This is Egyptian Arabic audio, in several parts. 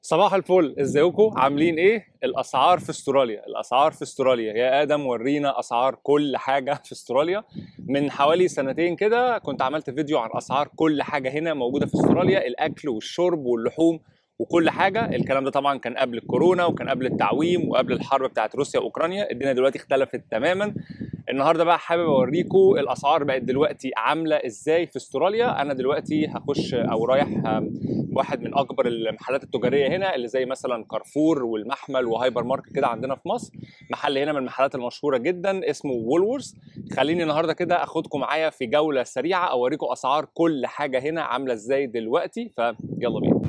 صباح الفل ازيكم عاملين ايه الاسعار في استراليا الاسعار في استراليا يا ادم ورينا اسعار كل حاجه في استراليا من حوالي سنتين كده كنت عملت فيديو عن اسعار كل حاجه هنا موجوده في استراليا الاكل والشرب واللحوم وكل حاجه الكلام ده طبعا كان قبل الكورونا وكان قبل التعويم وقبل الحرب بتاعت روسيا واوكرانيا الدنيا دلوقتي اختلفت تماما النهارده بقى حابب اوريكم الاسعار بقت دلوقتي عامله ازاي في استراليا انا دلوقتي هخش او رايح واحد من اكبر المحلات التجاريه هنا اللي زي مثلا كارفور والمحمل وهايبر ماركت كده عندنا في مصر محل هنا من المحلات المشهوره جدا اسمه وولورز خليني النهارده كده اخدكم معايا في جوله سريعه اوريكم اسعار كل حاجه هنا عامله ازاي دلوقتي فيلا بينا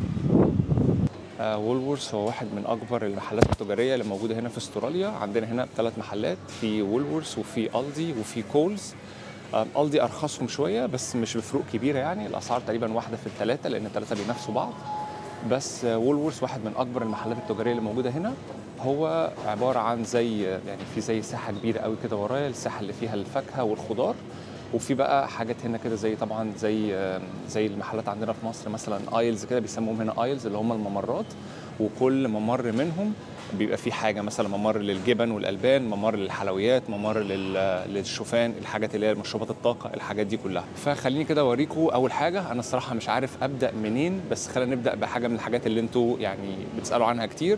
وولورز هو واحد من اكبر المحلات التجاريه اللي موجوده هنا في استراليا عندنا هنا ثلاث محلات في وولورز وفي الدي وفي كولز الدي ارخصهم شويه بس مش بفروق كبيره يعني الاسعار تقريبا واحده في الثلاثه لان الثلاثه بينافسوا بعض بس وولورز واحد من اكبر المحلات التجاريه اللي موجوده هنا هو عباره عن زي يعني في زي ساحه كبيره قوي كده ورايا الساحه اللي فيها الفاكهه والخضار وفي بقى حاجات هنا كده زي طبعا زي زي المحلات عندنا في مصر مثلا ايلز كده بيسموهم هنا ايلز اللي هم الممرات وكل ممر منهم بيبقى فيه حاجه مثلا ممر للجبن والالبان ممر للحلويات ممر للشوفان الحاجات اللي هي مشروبات الطاقه الحاجات دي كلها فخليني كده اوريكم اول حاجه انا الصراحه مش عارف ابدا منين بس خلينا نبدا بحاجه من الحاجات اللي انتوا يعني بتسالوا عنها كتير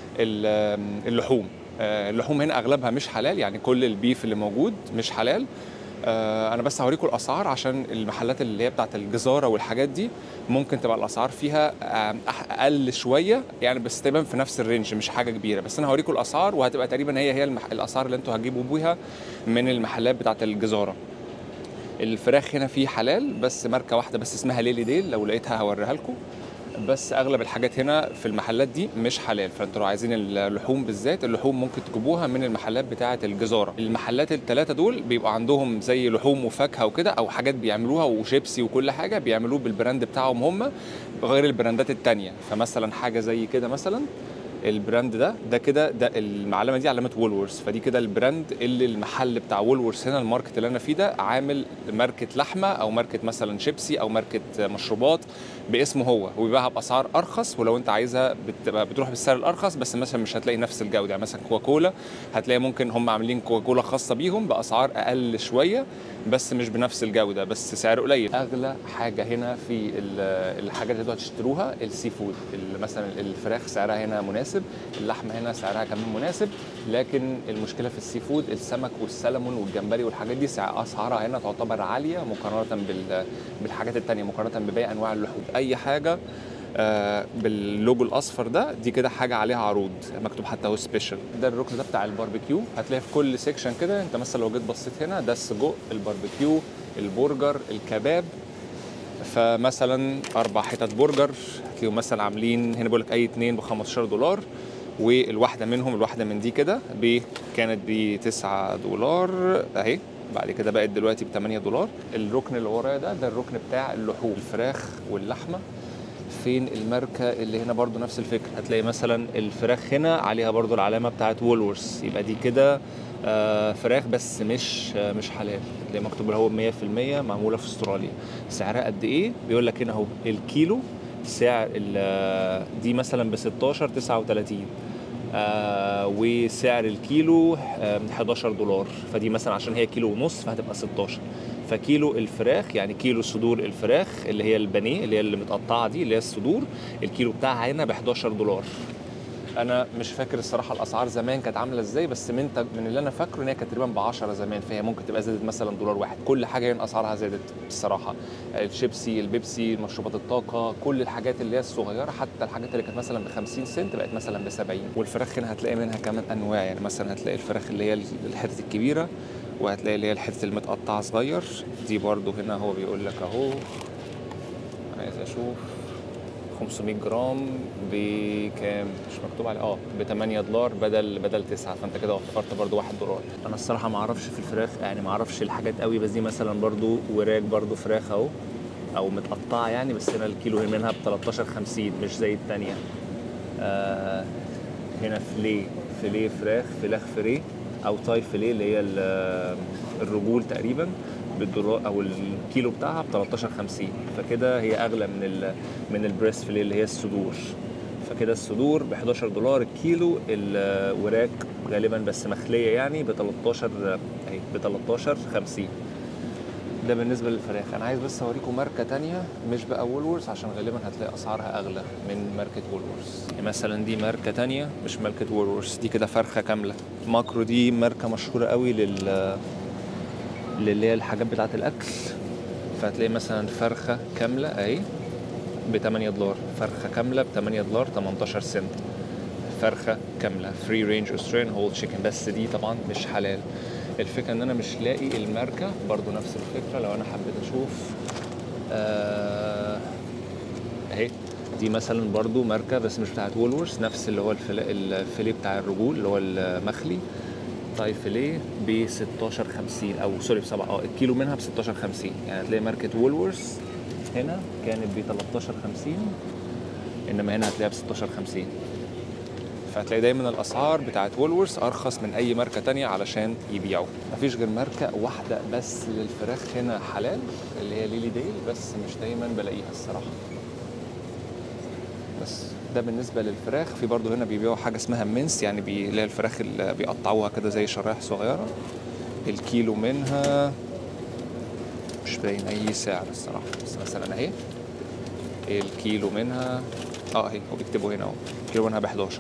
اللحوم اللحوم هنا اغلبها مش حلال يعني كل البيف اللي موجود مش حلال انا بس هوريكم الاسعار عشان المحلات اللي هي بتاعت الجزاره والحاجات دي ممكن تبقى الاسعار فيها اقل شويه يعني بس تقريبا في نفس الرينج مش حاجه كبيره بس انا هوريكم الاسعار وهتبقى تقريبا هي هي المح... الاسعار اللي انتوا هتجيبوا بيها من المحلات بتاعت الجزاره الفراخ هنا في حلال بس ماركه واحده بس اسمها ليلي ديل لو لقيتها هوريها لكم بس اغلب الحاجات هنا في المحلات دي مش حلال فانتوا لو عايزين اللحوم بالذات اللحوم ممكن تجيبوها من المحلات بتاعه الجزاره المحلات الثلاثه دول بيبقى عندهم زي لحوم وفاكهه وكده او حاجات بيعملوها وشيبسي وكل حاجه بيعملوه بالبراند بتاعهم هم غير البراندات التانية فمثلا حاجه زي كده مثلا البراند ده ده كده ده المعلمه دي علامه وولورز فدي كده البراند اللي المحل بتاع وولورز هنا الماركت اللي انا فيه ده عامل ماركه لحمه او ماركه مثلا شيبسي او ماركه مشروبات باسمه هو وبيبيعها باسعار ارخص ولو انت عايزها بتبقى بتروح بالسعر الارخص بس مثلا مش هتلاقي نفس الجوده يعني مثلا كوكاكولا هتلاقي ممكن هم عاملين كوكاكولا خاصه بيهم باسعار اقل شويه بس مش بنفس الجوده بس سعر قليل اغلى حاجه هنا في الحاجات اللي انتوا هتشتروها السي فود مثلا الفراخ سعرها هنا مناسب اللحمه هنا سعرها كمان مناسب لكن المشكله في السي فود السمك والسلمون والجمبري والحاجات دي اسعارها هنا تعتبر عاليه مقارنه بالحاجات الثانيه مقارنه بباقي انواع اللحوم اي حاجه آه باللوجو الاصفر ده دي كده حاجه عليها عروض مكتوب حتى هو سبيشال ده الركن ده بتاع الباربيكيو هتلاقي في كل سيكشن كده انت مثلا لو جيت بصيت هنا ده السجق الباربيكيو البرجر الكباب فمثلا اربع حتت برجر هتلاقيهم مثلا عاملين هنا بيقول لك اي اتنين ب 15 دولار والواحده منهم الواحده من دي كده كانت ب 9 دولار اهي بعد كده بقت دلوقتي ب 8 دولار الركن اللي ورايا ده ده الركن بتاع اللحوم الفراخ واللحمه فين الماركه اللي هنا برضو نفس الفكره هتلاقي مثلا الفراخ هنا عليها برضو العلامه بتاعت وولورز يبقى دي كده آه فراخ بس مش آه مش حلال تلاقي مكتوب هو 100% معموله في استراليا سعرها قد ايه بيقول لك هنا اهو الكيلو سعر دي مثلا ب 16 39 آه وسعر الكيلو آه 11 دولار فدي مثلا عشان هي كيلو ونص فهتبقى 16 فكيلو الفراخ يعني كيلو صدور الفراخ اللي هي البانيه اللي هي اللي متقطعه دي اللي هي الصدور الكيلو بتاعها هنا ب 11 دولار انا مش فاكر الصراحه الاسعار زمان كانت عامله ازاي بس من من اللي انا فاكره ان هي كانت تقريبا ب 10 زمان فهي ممكن تبقى زادت مثلا دولار واحد كل حاجه هنا اسعارها زادت الصراحه الشيبسي البيبسي مشروبات الطاقه كل الحاجات اللي هي الصغيره حتى الحاجات اللي كانت مثلا ب 50 سنت بقت مثلا ب 70 والفراخ هنا هتلاقي منها كمان انواع يعني مثلا هتلاقي الفراخ اللي هي الحتت الكبيره وهتلاقي اللي هي الحتت المتقطعه صغير دي برضو هنا هو بيقول لك اهو عايز اشوف 500 جرام بكام مش مكتوب عليه اه ب 8 دولار بدل بدل 9 فانت كده وفرت برضو 1 دولار انا الصراحه ما اعرفش في الفراخ يعني ما اعرفش الحاجات قوي بس دي مثلا برضو وراك برضو فراخ اهو او متقطعه يعني بس هنا الكيلو منها ب 13 50 مش زي الثانيه آه هنا فيليه فيليه فراخ فراخ فريه او تاي فيليه اللي هي الرجول تقريبا بالدولار او الكيلو بتاعها ب 13 50 فكده هي اغلى من ال من البريست فيليه اللي هي الصدور فكده الصدور ب 11 دولار الكيلو الوراك غالبا بس مخليه يعني ب 13 اهي ب 13 50 ده بالنسبه للفراخ انا عايز بس اوريكم ماركه تانية مش بقى وولورز عشان غالبا هتلاقي اسعارها اغلى من ماركه وولورز يعني مثلا دي ماركه تانية مش ماركه وولورز دي كده فرخه كامله ماكرو دي ماركه مشهوره قوي لل اللي هي الحاجات بتاعه الاكل فهتلاقي مثلا فرخه كامله اهي ب 8 دولار فرخه كامله ب 8 دولار 18 سنت فرخه كامله فري رينج استراليان هول تشيكن بس دي طبعا مش حلال الفكره ان انا مش لاقي الماركه برضو نفس الفكره لو انا حبيت اشوف آه، اهي دي مثلا برضو ماركه بس مش بتاعت وولورز نفس اللي هو الفيليه, الفيليه بتاع الرجول اللي هو المخلي تاي فيليه ب 16 50 او سوري ب 7 اه الكيلو منها ب 16 50 يعني هتلاقي ماركه وولورز هنا كانت ب 13 50 انما هنا هتلاقيها ب 16 50 فهتلاقي دايما الاسعار بتاعت وولورز ارخص من اي ماركه تانية علشان يبيعوا مفيش غير ماركه واحده بس للفراخ هنا حلال اللي هي ليلي ديل بس مش دايما بلاقيها الصراحه بس ده بالنسبه للفراخ في برضه هنا بيبيعوا حاجه اسمها مينس يعني بي... اللي هي الفراخ اللي بيقطعوها كده زي شرايح صغيره الكيلو منها مش باين اي سعر الصراحه بس مثلا اهي الكيلو منها اه اهي هو بيكتبوا هنا اهو الكيلو منها ب 11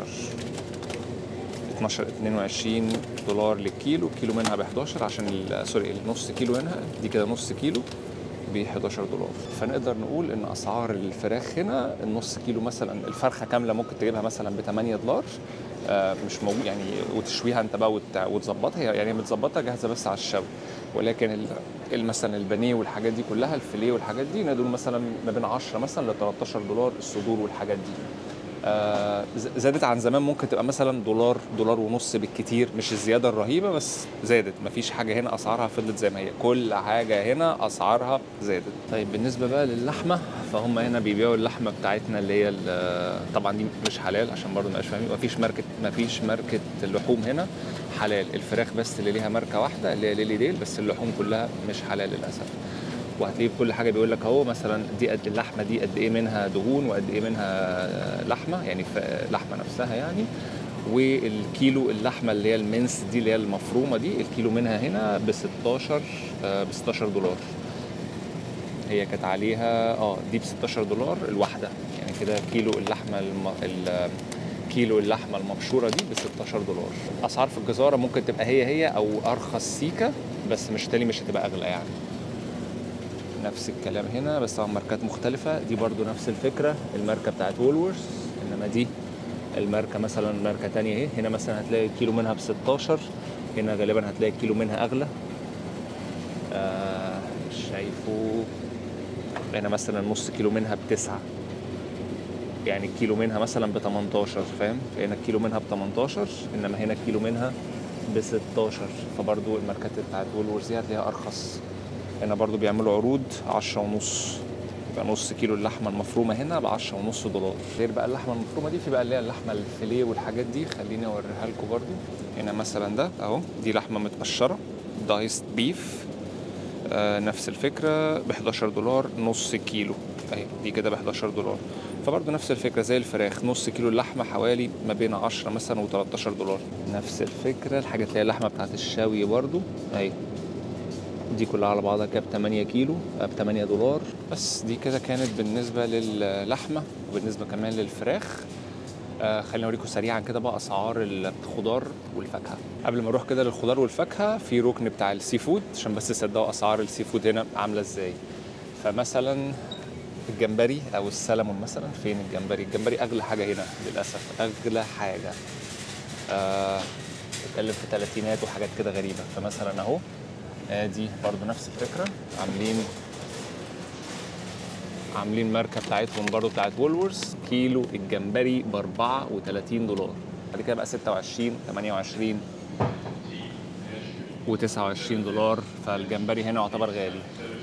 12 22 دولار للكيلو الكيلو منها ب 11 عشان ال- سوري النص كيلو هنا دي كده نص كيلو ب 11 دولار فنقدر نقول ان اسعار الفراخ هنا النص كيلو مثلا الفرخه كامله ممكن تجيبها مثلا ب 8 دولار آه، مش موجود يعني وتشويها انت بقى وت- وتظبطها هي- يعني متظبطه جاهزه بس على الشوي ولكن ال- ال- مثلا البانيه والحاجات دي كلها الفيليه والحاجات دي نقدر مثلا ما بين 10 مثلا ل 13 دولار الصدور والحاجات دي آه، ز- زادت عن زمان ممكن تبقى مثلا دولار دولار ونص بالكتير مش الزياده الرهيبه بس زادت مفيش حاجه هنا اسعارها فضلت زي ما هي كل حاجه هنا اسعارها زادت طيب بالنسبه بقى للحمه فهم هنا بيبيعوا اللحمه بتاعتنا اللي هي ال- طبعا دي مش حلال عشان برضه مبقاش فاهمين مفيش ماركه مفيش ماركه اللحوم هنا حلال الفراخ بس اللي ليها ماركه واحده اللي هي ليلي ديل بس اللحوم كلها مش حلال للاسف وهتلاقيه في كل حاجه بيقول لك اهو مثلا دي قد اللحمه دي قد ايه منها دهون وقد ايه منها لحمه يعني ف- لحمه نفسها يعني والكيلو اللحمه اللي هي المنس دي اللي هي المفرومه دي الكيلو منها هنا ب 16 ب 16 دولار هي كانت عليها اه دي ب 16 دولار الواحده يعني كده كيلو اللحمه الم... ال... كيلو اللحمه المبشوره دي ب 16 دولار اسعار في الجزاره ممكن تبقى هي هي او ارخص سيكه بس مش تالي مش هتبقى اغلى يعني نفس الكلام هنا بس طبعا ماركات مختلفة دي برضو نفس الفكرة الماركة بتاعت وولورز انما دي الماركة مثلا ماركة تانية اهي هنا مثلا هتلاقي الكيلو منها ب 16 هنا غالبا هتلاقي الكيلو منها اغلى آه مش شايفه هنا مثلا نص كيلو منها بتسعة يعني الكيلو منها مثلا ب 18 فاهم هنا الكيلو منها ب 18 انما هنا الكيلو منها ب 16 فبرضو الماركات بتاعت وولورز دي هتلاقيها ارخص هنا برضو بيعملوا عروض 10 ونص يبقى نص كيلو اللحمه المفرومه هنا ب 10 ونص دولار غير بقى اللحمه المفرومه دي في بقى اللي هي اللحمه الفيليه والحاجات دي خليني اوريها لكم برضو هنا مثلا ده اهو دي لحمه متقشره دايست بيف آه نفس الفكره ب 11 دولار نص كيلو اهي دي كده ب 11 دولار فبرضه نفس الفكره زي الفراخ نص كيلو اللحمه حوالي ما بين 10 مثلا و13 دولار نفس الفكره الحاجه اللي هي اللحمه بتاعت الشوي برضو اهي دي كلها على بعضها كده ب 8 كيلو ب 8 دولار بس دي كده كانت بالنسبه للحمه وبالنسبه كمان للفراخ آه خليني اوريكم سريعا كده بقى اسعار الخضار والفاكهه قبل ما اروح كده للخضار والفاكهه في ركن بتاع السي فود عشان بس تصدقوا اسعار السي فود هنا عامله ازاي فمثلا الجمبري او السلمون مثلا فين الجمبري الجمبري اغلى حاجه هنا للاسف اغلى حاجه آه بتتكلم في تلاتينات وحاجات كده غريبه فمثلا اهو ادي برضو نفس الفكره عاملين عاملين ماركه بتاعتهم برضو بتاعت وولورز كيلو الجمبري ب 34 دولار بعد كده بقى 26 28 و29 دولار فالجمبري هنا يعتبر غالي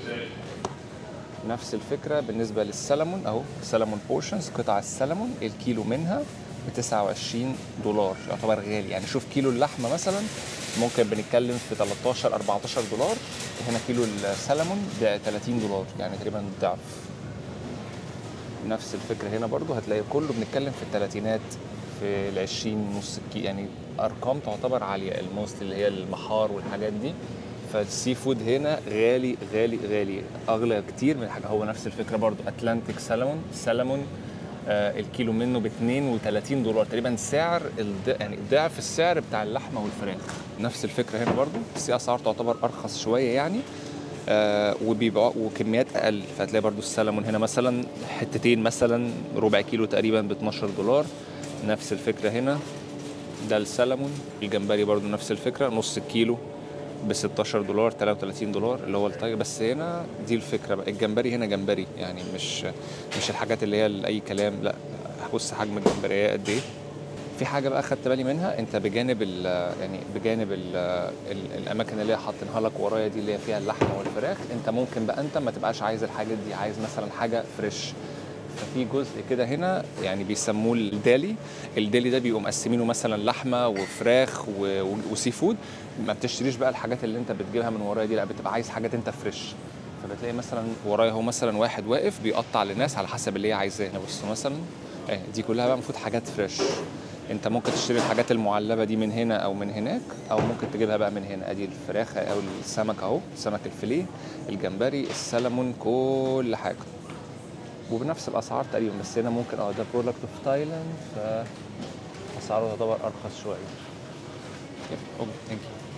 نفس الفكره بالنسبه للسلمون اهو سلمون بورشنز قطع السلمون الكيلو منها ب 29 دولار يعتبر غالي يعني شوف كيلو اللحمه مثلا ممكن بنتكلم في 13 14 دولار هنا كيلو السلمون ب 30 دولار يعني تقريبا ضعف نفس الفكره هنا برضو هتلاقي كله بنتكلم في الثلاثينات في ال 20 نص كي يعني ارقام تعتبر عاليه الموست اللي هي المحار والحاجات دي فالسي فود هنا غالي غالي غالي اغلى كتير من حاجه هو نفس الفكره برضو اتلانتيك سالمون سالمون آه الكيلو منه ب 32 دولار تقريبا سعر الض... يعني ضعف السعر بتاع اللحمه والفراخ نفس الفكره هنا برضو بس هي اسعار تعتبر ارخص شويه يعني آه وبيبقى وكميات اقل فهتلاقي برضو السلمون هنا مثلا حتتين مثلا ربع كيلو تقريبا ب 12 دولار نفس الفكره هنا ده السلمون الجمبري برضو نفس الفكره نص الكيلو ب 16 دولار 33 دولار اللي هو الطيب بس هنا دي الفكره بقى الجمبري هنا جمبري يعني مش مش الحاجات اللي هي اي كلام لا بص حجم الجمبريه قد ايه في حاجه بقى خدت بالي منها انت بجانب ال يعني بجانب ال ال الاماكن اللي هي حاطينها لك ورايا دي اللي هي فيها اللحمه والفراخ انت ممكن بقى انت ما تبقاش عايز الحاجات دي عايز مثلا حاجه فريش ففي جزء كده هنا يعني بيسموه الدالي الدالي ده بيبقوا مقسمينه مثلا لحمه وفراخ و- و- وسي فود ما بتشتريش بقى الحاجات اللي انت بتجيبها من ورايا دي لا بتبقى عايز حاجات انت فريش فبتلاقي مثلا ورايا هو مثلا واحد واقف بيقطع للناس على حسب اللي هي عايزاه هنا بص مثلا اه دي كلها بقى المفروض حاجات فريش انت ممكن تشتري الحاجات المعلبه دي من هنا او من هناك او ممكن تجيبها بقى من هنا ادي الفراخ او السمك اهو سمك الفيليه الجمبري السلمون كل حاجه وبنفس الاسعار تقريبا بس هنا ممكن اه ده برودكت اوف تايلاند ف اسعاره تعتبر ارخص شويه يب، اوكي ثانك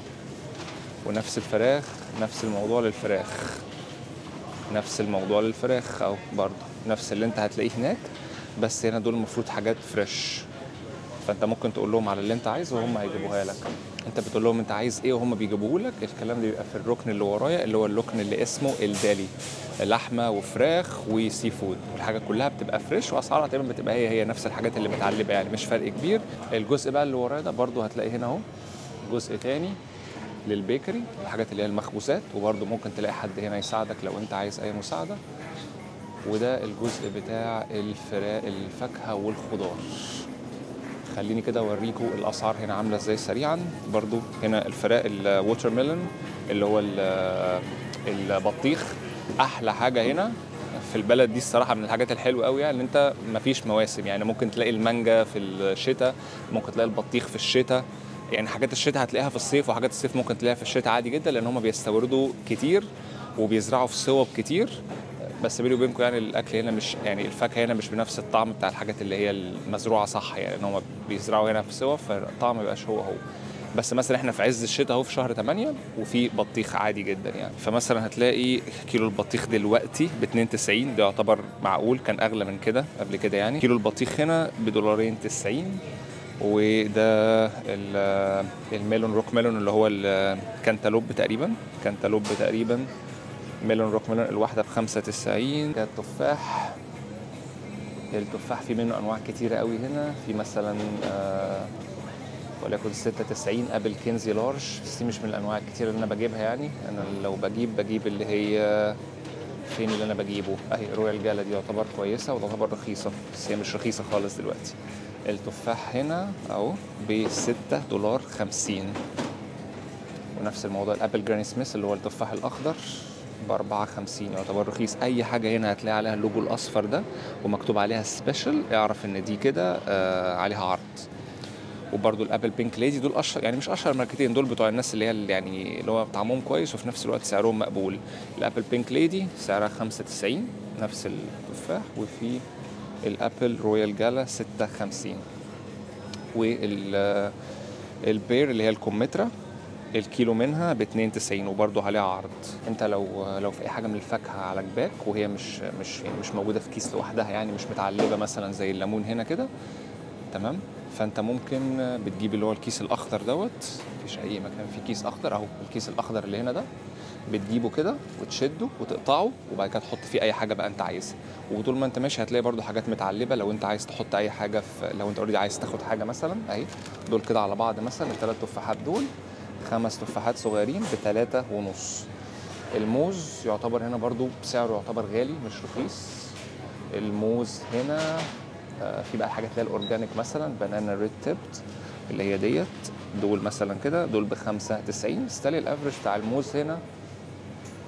يو ونفس الفراخ نفس الموضوع للفراخ نفس الموضوع للفراخ او برضه نفس اللي انت هتلاقيه هناك بس هنا دول المفروض حاجات فريش فانت ممكن تقول لهم على اللي انت عايزه وهم هيجيبوها لك انت بتقول لهم انت عايز ايه وهم بيجيبوه لك الكلام ده بيبقى في الركن اللي ورايا اللي هو الركن اللي اسمه الدالي لحمه وفراخ وسي فود والحاجه كلها بتبقى فريش واسعارها تقريبا بتبقى هي هي نفس الحاجات اللي متعلبه يعني مش فرق كبير الجزء بقى اللي ورايا ده برضو هتلاقي هنا اهو جزء تاني للبيكري الحاجات اللي هي المخبوزات وبرضو ممكن تلاقي حد هنا يساعدك لو انت عايز اي مساعده وده الجزء بتاع الفرا الفاكهه والخضار خليني كده اوريكم الاسعار هنا عامله ازاي سريعا برضو هنا الفراق الووتر ميلون اللي هو ال- البطيخ احلى حاجه هنا في البلد دي الصراحه من الحاجات الحلوه قوي يعني ان انت مفيش مواسم يعني ممكن تلاقي المانجا في الشتاء ممكن تلاقي البطيخ في الشتاء يعني حاجات الشتاء هتلاقيها في الصيف وحاجات الصيف ممكن تلاقيها في الشتاء عادي جدا لان هم بيستوردوا كتير وبيزرعوا في صوب كتير بس بيني وبينكم يعني الاكل هنا مش يعني الفاكهه هنا مش بنفس الطعم بتاع الحاجات اللي هي المزروعه صح يعني ان هم بيزرعوا هنا في سوا فالطعم ما بيبقاش هو هو بس مثلا احنا في عز الشتاء اهو في شهر 8 وفي بطيخ عادي جدا يعني فمثلا هتلاقي كيلو البطيخ دلوقتي ب 92 ده يعتبر معقول كان اغلى من كده قبل كده يعني كيلو البطيخ هنا بدولارين 90 وده ال- الميلون روك ميلون اللي هو الكانتالوب تقريبا كانتالوب تقريبا ميلون روك ميلون الواحدة ب 95 ده التفاح التفاح في منه أنواع كتيرة قوي هنا في مثلا آه، وليكن 96 ابل كنزي لارج بس دي مش من الأنواع الكتيرة اللي أنا بجيبها يعني أنا لو بجيب بجيب اللي هي فين اللي أنا بجيبه أهي رويال جالا دي يعتبر كويسة وتعتبر رخيصة بس هي مش رخيصة خالص دلوقتي التفاح هنا أهو ب 6 دولار 50 ونفس الموضوع الابل جراني سميث اللي هو التفاح الاخضر ب 54 يعتبر رخيص اي حاجه هنا هتلاقي عليها اللوجو الاصفر ده ومكتوب عليها سبيشال اعرف ان دي كده آه عليها عرض وبرده الابل بينك ليدي دول اشهر يعني مش اشهر ماركتين دول بتوع الناس اللي هي اللي يعني اللي هو طعمهم كويس وفي نفس الوقت سعرهم مقبول الابل بينك ليدي سعرها 95 نفس التفاح وفي الابل رويال جالا 56 وال البير اللي هي الكمثرى الكيلو منها ب 92 وبرضه عليها عرض انت لو لو في اي حاجه من الفاكهه على جباك وهي مش مش يعني مش موجوده في كيس لوحدها يعني مش متعلبه مثلا زي الليمون هنا كده تمام فانت ممكن بتجيب اللي هو الكيس الاخضر دوت مفيش اي مكان فيه كيس اخضر اهو الكيس الاخضر اللي هنا ده بتجيبه كده وتشده وتقطعه وبعد كده تحط فيه اي حاجه بقى انت عايزها وطول ما انت ماشي هتلاقي برضو حاجات متعلبه لو انت عايز تحط اي حاجه في لو انت اوريدي عايز تاخد حاجه مثلا اهي دول كده على بعض مثلا الثلاث تفاحات دول خمس تفاحات صغيرين بتلاتة ونص الموز يعتبر هنا برضو سعره يعتبر غالي مش رخيص الموز هنا آه، في بقى حاجات اللي هي الاورجانيك مثلا بنانا ريد تيبت اللي هي ديت دول مثلا كده دول بخمسة تسعين ستالي الافرج بتاع الموز هنا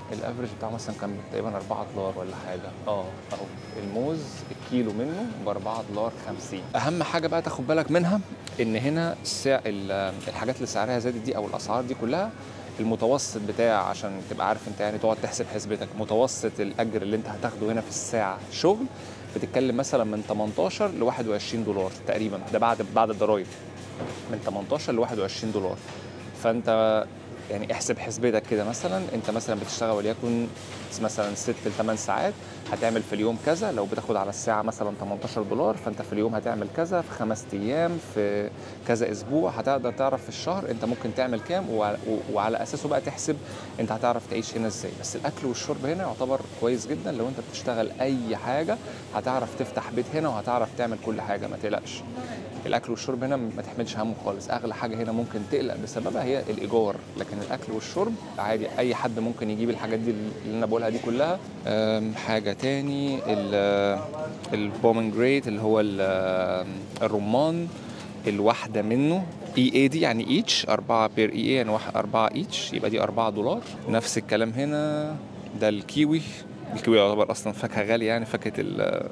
الافرج بتاعه مثلا كان تقريبا 4 دولار ولا حاجه اه اهو الموز الكيلو منه ب 4 دولار 50 اهم حاجه بقى تاخد بالك منها ان هنا السعر الحاجات اللي سعرها زادت دي او الاسعار دي كلها المتوسط بتاع عشان تبقى عارف انت يعني تقعد تحسب حسبتك متوسط الاجر اللي انت هتاخده هنا في الساعه شغل بتتكلم مثلا من 18 ل 21 دولار تقريبا ده بعد بعد الضرايب من 18 ل 21 دولار فانت يعني احسب حسبتك كده مثلا انت مثلا بتشتغل وليكن مثلا 6 ل 8 ساعات هتعمل في اليوم كذا لو بتاخد على الساعه مثلا 18 دولار فانت في اليوم هتعمل كذا في خمس ايام في كذا اسبوع هتقدر تعرف في الشهر انت ممكن تعمل كام وعلى, وعلى اساسه بقى تحسب انت هتعرف تعيش هنا ازاي بس الاكل والشرب هنا يعتبر كويس جدا لو انت بتشتغل اي حاجه هتعرف تفتح بيت هنا وهتعرف تعمل كل حاجه ما تقلقش الاكل والشرب هنا ما تحملش همه خالص اغلى حاجه هنا ممكن تقلق بسببها هي الايجار لكن الاكل والشرب عادي اي حد ممكن يجيب الحاجات دي اللي انا بقولها دي كلها حاجه تاني البومنجريت اللي هو الرمان الواحده منه اي اي دي يعني ايتش 4 بير اي اي يعني واحد 4 ايتش يبقى دي 4 دولار نفس الكلام هنا ده الكيوي الكيوي يعتبر اصلا فاكهه غاليه يعني فاكهه ال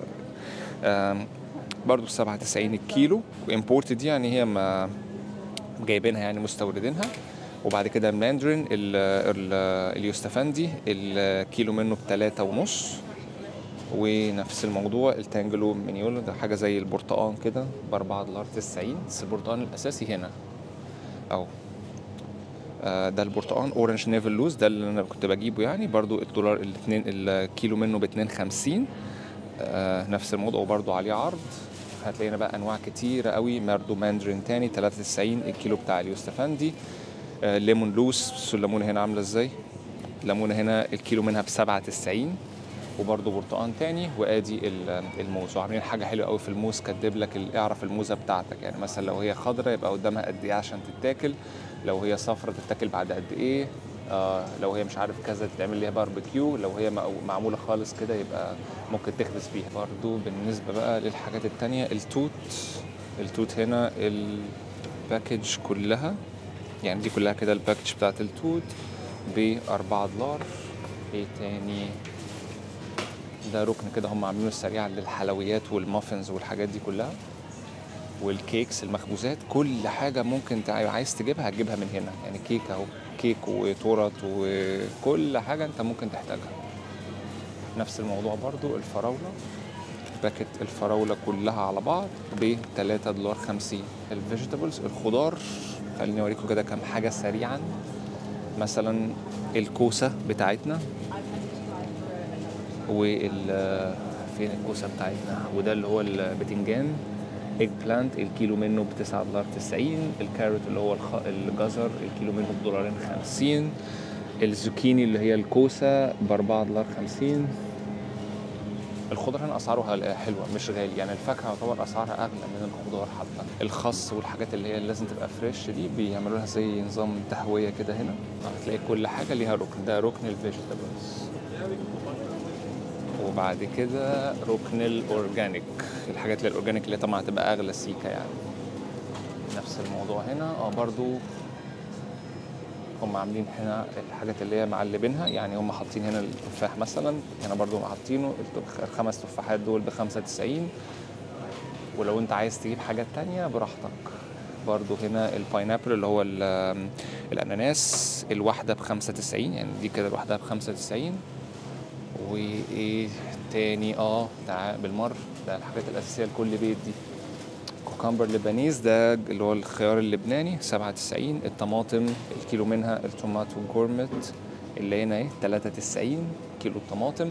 برضه 97 الكيلو وامبورتد يعني هي ما جايبينها يعني مستوردينها وبعد كده الماندرين ال ال اليوستفندي الكيلو منه بتلاتة ونص ونفس الموضوع التانجلو منيولو ده حاجة زي البرتقان كده بأربعة دولار تسعين بس البرتقان الأساسي هنا أهو ده البرتقان اورنج نيفل لوز ده اللي انا كنت بجيبه يعني برضو الدولار الاثنين الكيلو منه ب 2 50 آه نفس الموضوع وبرضو عليه عرض هتلاقينا بقى انواع كتيره قوي برضو ماندرين تاني 93 الكيلو بتاع اليوستفندي آه ليمون لوس بصوا الليمونه هنا عامله ازاي الليمونه هنا الكيلو منها ب 97 وبرضه برتقان تاني وادي الموز وعاملين حاجه حلوه قوي في الموز كاتب لك اعرف الموزه بتاعتك يعني مثلا لو هي خضراء يبقى قدامها قد ايه عشان تتاكل لو هي صفرة تتاكل بعد قد ايه آه لو هي مش عارف كذا تتعمل ليها باربيكيو لو هي معموله خالص كده يبقى ممكن تخبز فيها برضو بالنسبه بقى للحاجات التانية التوت التوت هنا الباكج كلها يعني دي كلها كده الباكج بتاعت التوت ب 4 دولار ايه تاني ده ركن كده هم عاملينه سريعا للحلويات والمافنز والحاجات دي كلها والكيكس المخبوزات كل حاجه ممكن عايز تجيبها هتجيبها من هنا يعني كيك اهو كيك وتورت وكل حاجه انت ممكن تحتاجها نفس الموضوع برضو الفراوله باكت الفراوله كلها على بعض ب 3 دولار 50 الفيجيتابلز الخضار خليني اوريكم كده كام حاجه سريعا مثلا الكوسه بتاعتنا وال فين الكوسه بتاعتنا وده اللي هو البتنجان ايج بلانت الكيلو منه ب 9 دولار 90 الكاروت اللي هو الخ... الجزر الكيلو منه بدولارين 50 الزوكيني اللي هي الكوسه ب 4 دولار 50 الخضار هنا اسعارها حلوه مش غالي يعني الفاكهه يعتبر اسعارها اغلى من الخضار حتى الخس والحاجات اللي هي لازم تبقى فريش دي بيعملوا لها زي نظام تهويه كده هنا هتلاقي كل حاجه ليها ركن ده ركن الفيجيتابلز وبعد كده ركن الاورجانيك الحاجات اللي الاورجانيك اللي طبعا هتبقى اغلى سيكه يعني نفس الموضوع هنا اه برضو هم عاملين هنا الحاجات اللي هي معلبينها يعني هم حاطين هنا التفاح مثلا هنا برضو حاطينه الخمس تفاحات دول ب 95 ولو انت عايز تجيب حاجات تانية براحتك برضو هنا الباينابل اللي هو الاناناس الواحده ب 95 يعني دي كده الواحده ب 95 وايه تاني اه تعال بالمر ده الحاجات الاساسيه لكل بيت دي كوكمبر لبنيز ده اللي هو الخيار اللبناني 97 الطماطم الكيلو منها التوماتو جورمت اللي هنا ايه 93 كيلو الطماطم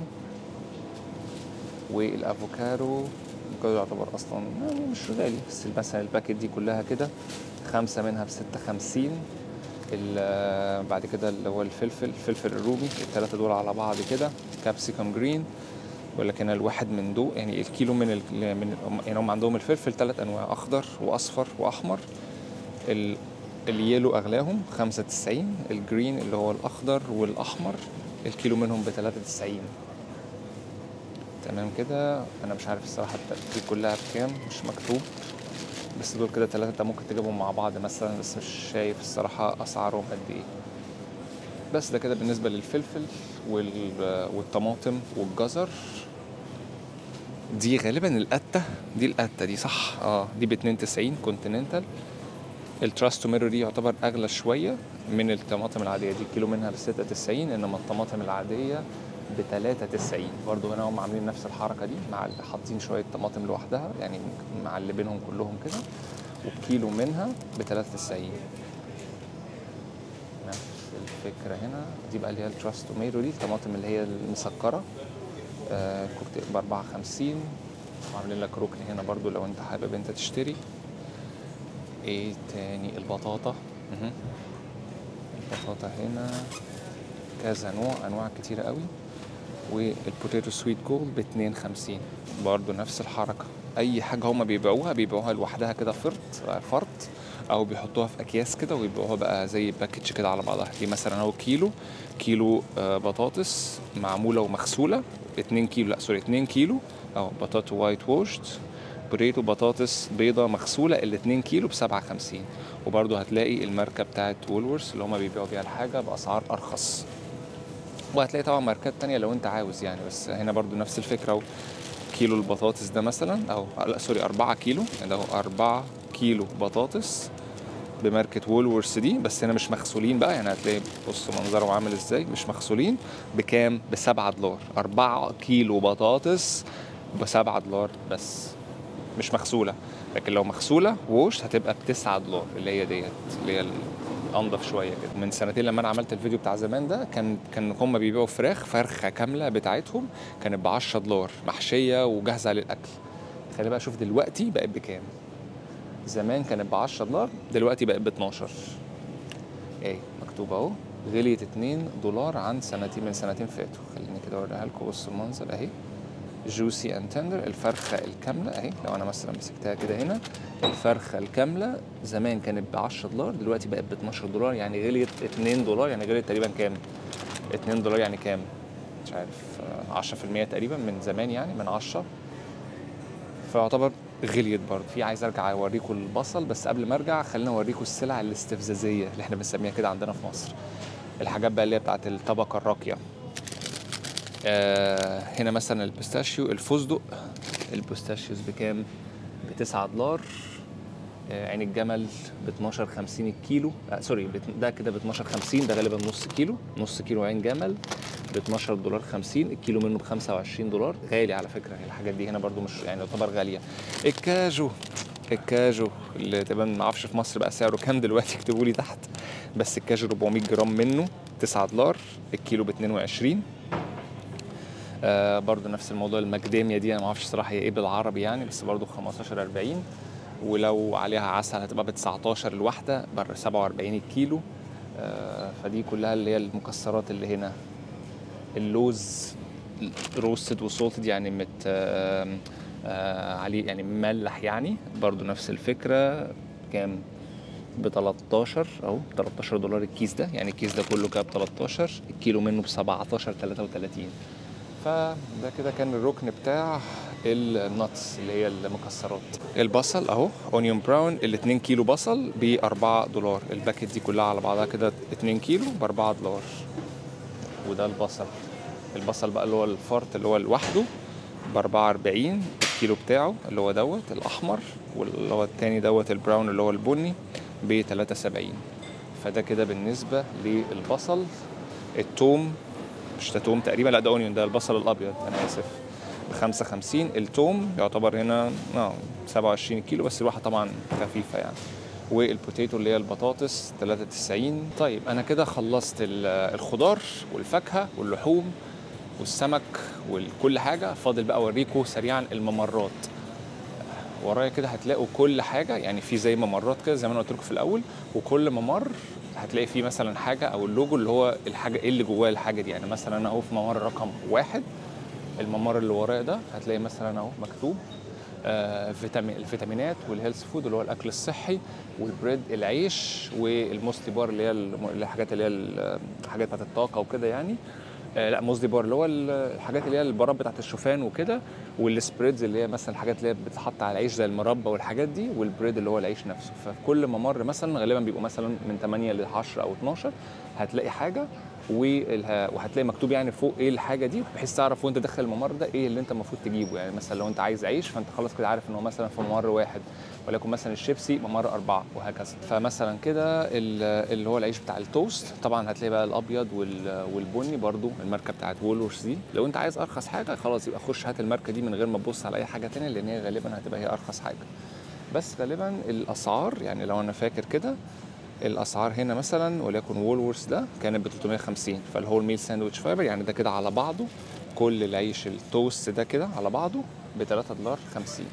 والافوكادو الافوكادو يعتبر اصلا مش غالي بس مثلا الباكت دي كلها كده خمسه منها ب 56 بعد كده اللي هو الفلفل الفلفل الرومي الثلاثه دول على بعض كده كابسيكم جرين ولكن الواحد من دول يعني الكيلو من ال من يعني هم عندهم الفلفل ثلاث انواع اخضر واصفر واحمر ال اليلو اغلاهم 95 الجرين اللي هو الاخضر والاحمر الكيلو منهم ب 93 تمام كده انا مش عارف الصراحه الترتيب كلها بكام مش مكتوب بس دول كده ثلاثة انت ممكن تجيبهم مع بعض مثلا بس مش شايف الصراحة أسعارهم قد إيه بس ده كده بالنسبه للفلفل وال- والطماطم والجزر دي غالبا القته دي القته دي صح اه دي ب 92 كونتيننتال التراست توميرو دي يعتبر اغلى شويه من الطماطم العاديه دي الكيلو منها ب 96 انما الطماطم العاديه ب 93 برضه هنا هم عاملين نفس الحركه دي مع اللي حاطين شويه طماطم لوحدها يعني معلبينهم كلهم كده والكيلو منها ب 93 نفس الفكره هنا دي بقى اللي هي التراست توميرو دي الطماطم اللي هي المسكره آه كوكتيل ب 54 وعاملين لك ركن هنا برضو لو انت حابب انت تشتري ايه تاني البطاطا مهم. البطاطا هنا كذا نوع انواع كتيرة قوي والبوتيتو سويت جولد ب 52 برضو نفس الحركة اي حاجة هما بيبيعوها بيبيعوها لوحدها كده فرط فرط او بيحطوها في اكياس كده ويبيعوها بقى زي باكج كده على بعضها دي مثلا اهو كيلو كيلو آه، بطاطس معمولة ومغسولة 2 كيلو لا سوري 2 كيلو اهو بطاطا وايت ووشت بريتو بطاطس بيضة مغسولة ال 2 كيلو ب 57 وبرضه هتلاقي الماركة بتاعت وولورث اللي هما بيبيعوا بيها الحاجة بأسعار أرخص وهتلاقي طبعا ماركات تانية لو انت عاوز يعني بس هنا برضو نفس الفكرة اهو كيلو البطاطس ده مثلا او لا سوري 4 كيلو يعني ده اهو 4 كيلو بطاطس بماركة وولورث دي بس هنا مش مغسولين بقى يعني هتلاقي بص منظرهم عامل ازاي مش مغسولين بكام؟ ب 7 دولار 4 كيلو بطاطس ب 7 دولار بس مش مغسولة لكن لو مغسولة ووش هتبقى ب 9 دولار اللي هي ديت اللي هي انضف شويه كده من سنتين لما انا عملت الفيديو بتاع زمان ده كان كان هم بيبيعوا فراخ فرخه كامله بتاعتهم كانت ب 10 دولار محشيه وجاهزه للاكل خلي بقى شوف دلوقتي بقت بكام زمان كانت ب 10 دولار دلوقتي بقت ب 12 ايه مكتوب اهو غليت 2 دولار عن سنتين من سنتين فاتوا خليني كده اوريها لكم بصوا المنظر اهي جوسي اند تندر الفرخه الكامله اهي لو انا مثلا مسكتها كده هنا الفرخه الكامله زمان كانت ب 10 دولار دلوقتي بقت ب 12 دولار يعني غليت 2 دولار يعني غليت تقريبا كام 2 دولار يعني كام مش عارف آه، 10% تقريبا من زمان يعني من 10 فيعتبر غليت برضه في عايز ارجع اوريكم البصل بس قبل ما ارجع خلينا اوريكم السلع الاستفزازيه اللي احنا بنسميها كده عندنا في مصر الحاجات بقى اللي هي بتاعت الطبقه الراقيه آه هنا مثلا البيستاشيو الفستق البيستاشيوز بكام؟ ب 9 دولار آه عين الجمل ب 12 50 الكيلو آه سوري بت- ده كده ب 12 50 ده غالبا نص كيلو نص كيلو عين جمل ب 12 دولار 50 الكيلو منه ب 25 دولار غالي على فكره الحاجات دي هنا برضو مش يعني يعتبر غاليه الكاجو الكاجو اللي تقريبا ما اعرفش في مصر بقى سعره كام دلوقتي اكتبوا لي تحت بس الكاجو 400 جرام منه 9 دولار الكيلو ب 22 آه برضو نفس الموضوع المكداميا دي انا ما اعرفش صراحه هي ايه بالعربي يعني بس برضو 15 40 ولو عليها عسل هتبقى ب 19 الواحده بره 47 الكيلو آه فدي كلها اللي هي المكسرات اللي هنا اللوز روستد وسولتد يعني مت آه آه عليه يعني مملح يعني برضو نفس الفكره كام ب 13 اهو 13 دولار الكيس ده يعني الكيس ده كله كده ب 13 الكيلو منه ب 17 33 فده كده كان الركن بتاع النتس اللي هي المكسرات البصل اهو اونيون براون ال 2 كيلو بصل ب 4 دولار الباكت دي كلها على بعضها كده 2 كيلو ب 4 دولار وده البصل البصل بقى اللي هو الفرط اللي هو لوحده ب 44 الكيلو بتاعه اللي هو دوت الاحمر واللي هو التاني دوت البراون اللي هو البني ب 73 فده كده بالنسبه للبصل التوم مش ده توم تقريبا لا ده اونيون ده البصل الابيض انا اسف ب 55 التوم يعتبر هنا اه 27 كيلو بس الواحده طبعا خفيفه يعني والبوتيتو اللي هي البطاطس 93 طيب انا كده خلصت ال- الخضار والفاكهه واللحوم والسمك وكل حاجه فاضل بقى اوريكم سريعا الممرات ورايا كده هتلاقوا كل حاجه يعني في زي ممرات كده زي ما انا قلت لكم في الاول وكل ممر هتلاقي فيه مثلا حاجه او اللوجو اللي هو الحاجه ايه اللي جواه الحاجه دي يعني مثلا انا اهو في ممر رقم واحد الممر اللي ورايا ده هتلاقي مثلا اهو مكتوب آه فيتامين الفيتامينات والهيلث فود اللي هو الاكل الصحي والبريد العيش والموسلي بار اللي هي الم- الحاجات اللي هي ال- الحاجات بتاعت الطاقه وكده يعني آه لا موزلي بار اللي هو ال- الحاجات اللي هي البراد بتاعت الشوفان وكده والسبريدز اللي هي مثلا الحاجات اللي هي بتتحط على العيش زي المربى والحاجات دي والبريد اللي هو العيش نفسه ففي كل ممر مثلا غالبا بيبقوا مثلا من 8 ل 10 او 12 هتلاقي حاجه والها- وهتلاقي مكتوب يعني فوق ايه الحاجه دي بحيث تعرف وانت داخل الممر ده ايه اللي انت المفروض تجيبه يعني مثلا لو انت عايز عيش فانت خلاص كده عارف ان هو مثلا في ممر واحد ولكن مثلا الشيبسي ممر اربعه وهكذا فمثلا كده ال- اللي هو العيش بتاع التوست طبعا هتلاقي بقى الابيض وال- والبني برضو الماركه بتاعت وولورز دي لو انت عايز ارخص حاجه خلاص يبقى خش هات الماركه دي من غير ما تبص على اي حاجه تانية لان هي غالبا هتبقى هي ارخص حاجه بس غالبا الاسعار يعني لو انا فاكر كده الاسعار هنا مثلا وليكن وولورث ده كانت ب 350 فاللي هو الميل ساندويتش فايبر يعني ده كده على بعضه كل العيش التوست ده كده على بعضه ب 3 دولار 50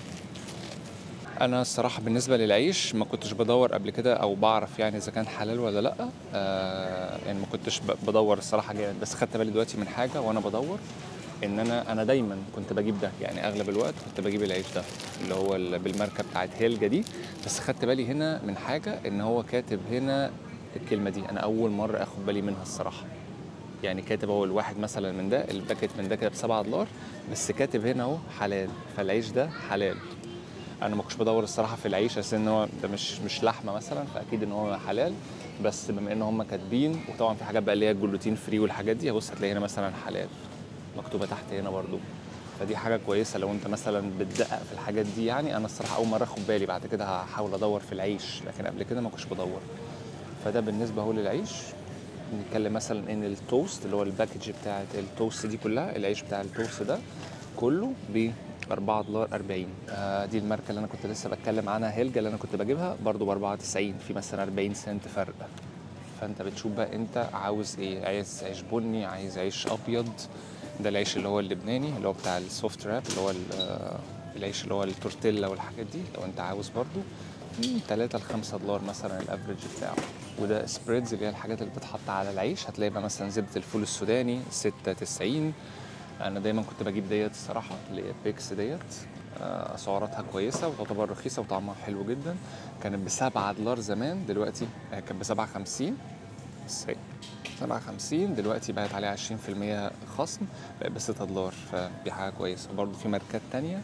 انا الصراحه بالنسبه للعيش ما كنتش بدور قبل كده او بعرف يعني اذا كان حلال ولا لا آه يعني ما كنتش ب- بدور الصراحه جامد بس خدت بالي دلوقتي من حاجه وانا بدور ان انا انا دايما كنت بجيب ده يعني اغلب الوقت كنت بجيب العيش ده اللي هو ال- بالماركه بتاعت هيلجا دي بس خدت بالي هنا من حاجه ان هو كاتب هنا الكلمه دي انا اول مره اخد بالي منها الصراحه يعني كاتب هو الواحد مثلا من ده الباكت من ده كده ب 7 دولار بس كاتب هنا اهو حلال فالعيش ده حلال انا ما كنتش بدور الصراحه في العيش اساس ان هو ده مش مش لحمه مثلا فاكيد ان هو حلال بس بما ان هم كاتبين وطبعا في حاجات بقى اللي هي الجلوتين فري والحاجات دي بص هتلاقي هنا مثلا حلال مكتوبه تحت هنا برضو فدي حاجه كويسه لو انت مثلا بتدقق في الحاجات دي يعني انا الصراحه اول مره اخد بالي بعد كده هحاول ادور في العيش لكن قبل كده ما كنتش بدور فده بالنسبه اهو للعيش نتكلم مثلا ان التوست اللي هو الباكج بتاعت التوست دي كلها العيش بتاع التوست ده كله ب 4 دولار 40 آه دي الماركه اللي انا كنت لسه بتكلم عنها هيلجا اللي انا كنت بجيبها برضو ب 94 في مثلا 40 سنت فرق فانت بتشوف بقى انت عاوز ايه عايز عيش بني عايز عيش ابيض ده العيش اللي هو اللبناني اللي هو بتاع السوفت راب اللي هو ال- آه، العيش اللي هو التورتيلا والحاجات دي لو انت عاوز برضو 3 ل 5 دولار مثلا الافريج بتاعه وده سبريدز اللي هي الحاجات اللي بتتحط على العيش هتلاقي بقى مثلا زبده الفول السوداني 96 انا دايما كنت بجيب ديت الصراحه اللي هي بيكس ديت آه، سعراتها كويسه وتعتبر رخيصه وطعمها حلو جدا كانت ب 7 دولار زمان دلوقتي آه، كانت ب 57 بس هي 57 دلوقتي بقت عليها 20% خصم بقت ب 6 دولار فدي حاجه كويسه برضو في ماركات تانية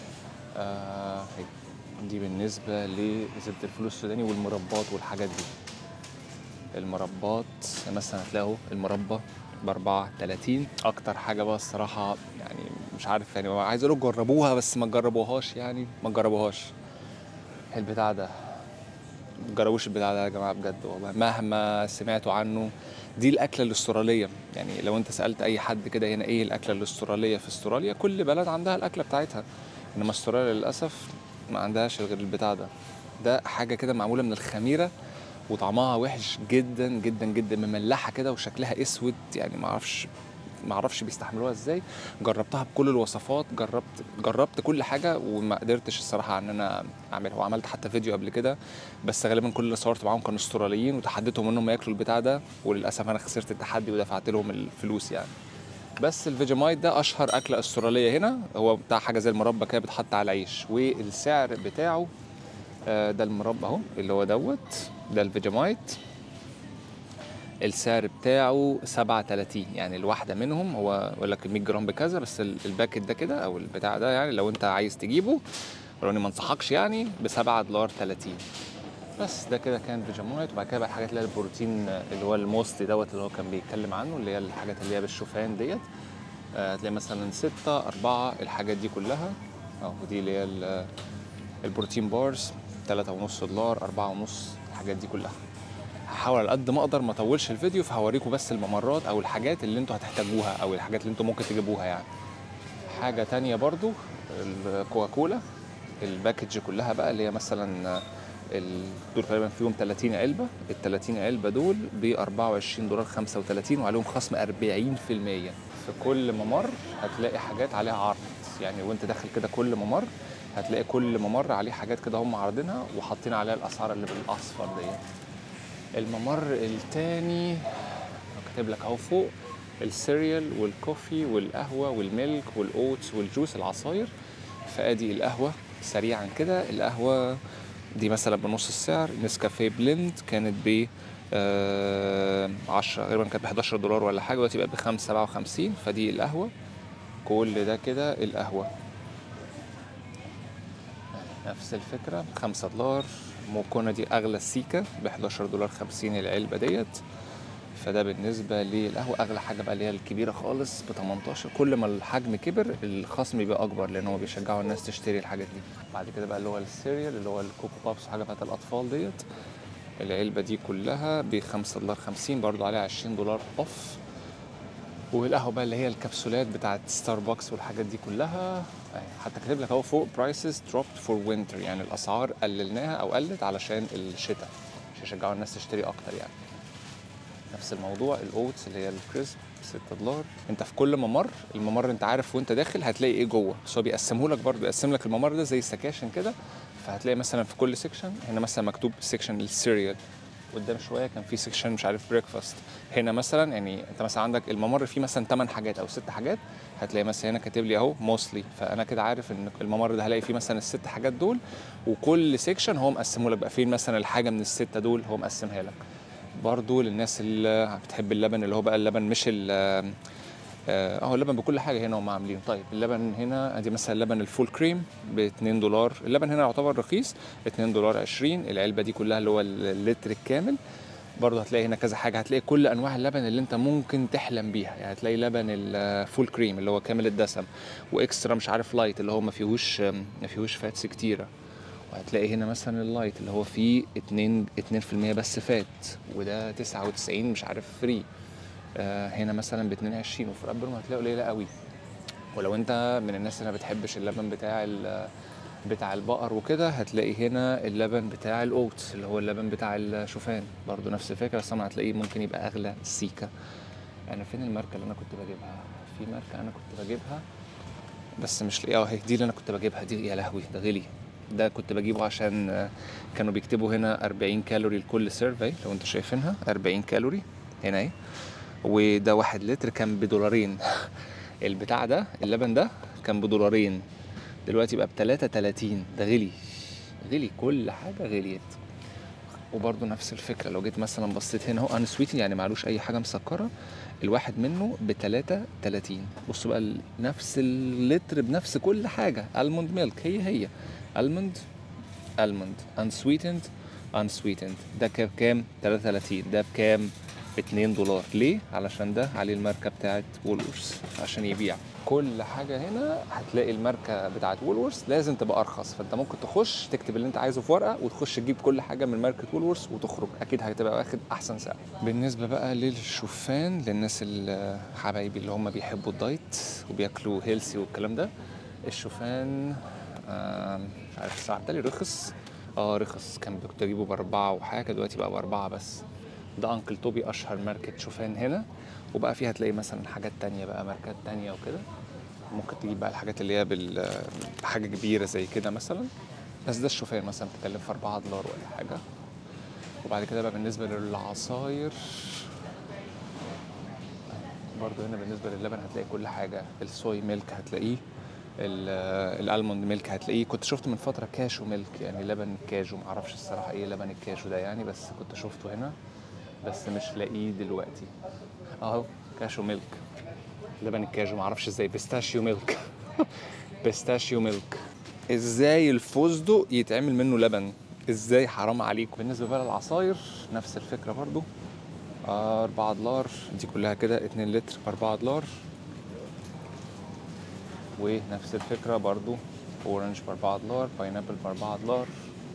آه هي. دي بالنسبه لزبده الفول السوداني والمربات والحاجات دي المربات مثلا هتلاقوا المربى ب 34 اكتر حاجه بقى الصراحه يعني مش عارف يعني عايز اقول لكم جربوها بس ما تجربوهاش يعني ما تجربوهاش البتاع ده ما تجربوش البتاع ده يا جماعه بجد والله مهما سمعتوا عنه دي الاكله الاستراليه يعني لو انت سالت اي حد كده هنا ايه الاكله الاستراليه في استراليا كل بلد عندها الاكله بتاعتها انما استراليا للاسف ما عندهاش غير البتاع ده ده حاجه كده معموله من الخميره وطعمها وحش جدا جدا جدا مملحه كده وشكلها اسود يعني ما اعرفش ما اعرفش بيستحملوها ازاي جربتها بكل الوصفات جربت جربت كل حاجه وما قدرتش الصراحه ان انا اعملها وعملت حتى فيديو قبل كده بس غالبا كل اللي صورت معاهم كانوا استراليين وتحديتهم انهم ياكلوا البتاع ده وللاسف انا خسرت التحدي ودفعت لهم الفلوس يعني بس الفيجيمايت ده اشهر اكله استراليه هنا هو بتاع حاجه زي المربى كده بتحط على العيش والسعر بتاعه آه، ده المربى اهو اللي هو دوت ده الفيجيمايت السعر بتاعه 37 يعني الواحده منهم هو يقول لك 100 جرام بكذا بس ال- الباكت ده كده او البتاع ده يعني لو انت عايز تجيبه ولو اني ما انصحكش يعني ب 7 دولار 30 بس ده كده كان فيجيمايت وبعد كده بقى الحاجات اللي هي البروتين اللي هو الموست دوت اللي هو كان بيتكلم عنه اللي هي الحاجات اللي هي بالشوفان ديت آه، هتلاقي مثلا ستة أربعة الحاجات دي كلها اه ودي اللي هي ال- البروتين بارز تلاتة ونص دولار أربعة ونص الحاجات دي كلها هحاول على قد ما اقدر ما اطولش الفيديو فهوريكم بس الممرات او الحاجات اللي انتوا هتحتاجوها او الحاجات اللي انتوا ممكن تجيبوها يعني حاجه تانية برضو الكوكاكولا الباكج كلها بقى اللي هي مثلا ال- دول غالبا فيهم 30 علبه ال 30 علبه دول ب 24 دولار 35 وعليهم خصم 40% في كل ممر هتلاقي حاجات عليها عرض يعني وانت داخل كده كل ممر هتلاقي كل ممر عليه حاجات كده هم عارضينها وحاطين عليها الاسعار اللي بالاصفر ديت الممر التاني كاتب لك اهو فوق السيريال والكوفي والقهوه والميلك والاوتس والجوس العصاير فادي القهوه سريعا كده القهوه دي مثلا بنص السعر نسكافيه بلند كانت ب آه 10 غالبا كانت ب 11 دولار ولا حاجه دلوقتي بقت ب 5 57 فدي القهوه كل ده كده القهوه نفس الفكرة 5 دولار موكونا دي أغلى السيكا ب 11 دولار 50 العلبة ديت فده بالنسبه للقهوه اغلى حاجه بقى اللي هي الكبيره خالص ب 18 كل ما الحجم كبر الخصم بيبقى اكبر لان هو بيشجعوا الناس تشتري الحاجات دي بعد كده بقى اللي هو السيريال اللي هو الكوكو بابس وحاجه بتاعت الاطفال ديت العلبه دي كلها ب 5 دولار 50 برضو عليها 20 دولار اوف والقهوه بقى اللي هي الكبسولات بتاعت ستاربكس والحاجات دي كلها أهي، حتى كاتب لك اهو فوق برايسز dropped فور وينتر يعني الاسعار قللناها او قلت علشان الشتاء عشان يشجعوا الناس تشتري اكتر يعني نفس الموضوع الاوتس اللي هي الكريسب 6 دولار انت في كل ممر الممر انت عارف وانت داخل هتلاقي ايه جوه بس هو بيقسمه لك برضه بيقسم لك الممر ده زي سكاشن كده فهتلاقي مثلا في كل سيكشن هنا مثلا مكتوب سيكشن السيريال قدام شويه كان في سيكشن مش عارف بريكفاست هنا مثلا يعني انت مثلا عندك الممر فيه مثلا 8 حاجات او 6 حاجات هتلاقي مثلا هنا كاتب لي اهو موستلي فانا كده عارف ان الممر ده هلاقي فيه مثلا الست حاجات دول وكل سيكشن هو مقسمه لك بقى فين مثلا الحاجه من السته دول هو مقسمها لك برضو للناس اللي بتحب اللبن اللي هو بقى اللبن مش ال اه هو اللبن بكل حاجه هنا هم عاملين طيب اللبن هنا ادي مثلا اللبن الفول كريم ب 2 دولار اللبن هنا يعتبر رخيص 2 دولار 20 العلبه دي كلها اللي هو اللتر الكامل برضه هتلاقي هنا كذا حاجه هتلاقي كل انواع اللبن اللي انت ممكن تحلم بيها يعني هتلاقي لبن الفول كريم اللي هو كامل الدسم واكسترا مش عارف لايت اللي هو ما فيهوش ما فيهوش فاتس كتيره وهتلاقي هنا مثلا اللايت اللي هو فيه 2 2% بس فات وده 99 مش عارف فري آه هنا مثلا ب 22 وفي الابرم هتلاقي قليله قوي ولو انت من الناس اللي ما بتحبش اللبن بتاع ال- بتاع البقر وكده هتلاقي هنا اللبن بتاع الاوتس اللي هو اللبن بتاع الشوفان برضو نفس الفكره بس طبعا هتلاقيه ممكن يبقى اغلى سيكا انا فين الماركه اللي انا كنت بجيبها في ماركه انا كنت بجيبها بس مش لاقيها اهي دي اللي انا كنت بجيبها دي يا لهوي ده غلي ده كنت بجيبه عشان آه، كانوا بيكتبوا هنا 40 كالوري لكل سيرفي لو انتوا شايفينها 40 كالوري هنا اهي وده واحد لتر كان بدولارين البتاع ده اللبن ده كان بدولارين دلوقتي بقى ب 33 ده غلي غلي كل حاجه غليت وبرضه نفس الفكره لو جيت مثلا بصيت هنا اهو ان سويتن يعني معلوش اي حاجه مسكره الواحد منه ب 33 بصوا بقى ال- نفس اللتر بنفس كل حاجه الموند ميلك هي هي الموند الموند unsweetened unsweetened ده كام كام 33 ده بكام ب 2 دولار ليه علشان ده عليه الماركه بتاعت وولورث عشان يبيع كل حاجه هنا هتلاقي الماركه بتاعت وولورث لازم تبقى ارخص فانت ممكن تخش تكتب اللي انت عايزه في ورقه وتخش تجيب كل حاجه من ماركه وولورث وتخرج اكيد هتبقى واخد احسن سعر بالنسبه بقى للشوفان للناس اللي حبايبي اللي هم بيحبوا الدايت وبياكلوا هيلسي والكلام ده الشوفان آم، مش عارف الساعه بتاعي رخص اه رخص كان كنت اجيبه باربعه وحاجه دلوقتي بقى باربعه بس ده انكل توبي اشهر ماركه شوفان هنا وبقى فيها تلاقي مثلا حاجات تانية بقى ماركات تانية وكده ممكن تجيب بقى الحاجات اللي هي بال- بحاجه كبيره زي كده مثلا بس ده الشوفان مثلا بتتكلم في 4 دولار ولا حاجه وبعد كده بقى بالنسبه للعصاير برضو هنا بالنسبه للبن هتلاقي كل حاجه الصوي ميلك هتلاقيه ال- الالموند ميلك هتلاقيه كنت شفت من فتره كاشو ميلك يعني لبن كاجو معرفش الصراحه ايه لبن الكاجو ده يعني بس كنت شفته هنا بس مش لاقيه دلوقتي اهو كاشو ميلك لبن الكاجو معرفش ازاي بيستاشيو ميلك بيستاشيو ميلك ازاي الفستق يتعمل منه لبن ازاي حرام عليكم بالنسبه بقى للعصاير نفس الفكره برضو آه، 4 دولار دي كلها كده 2 لتر ب 4 دولار ونفس الفكرة برضو اورنج ب 4 دولار باينابل ب 4 دولار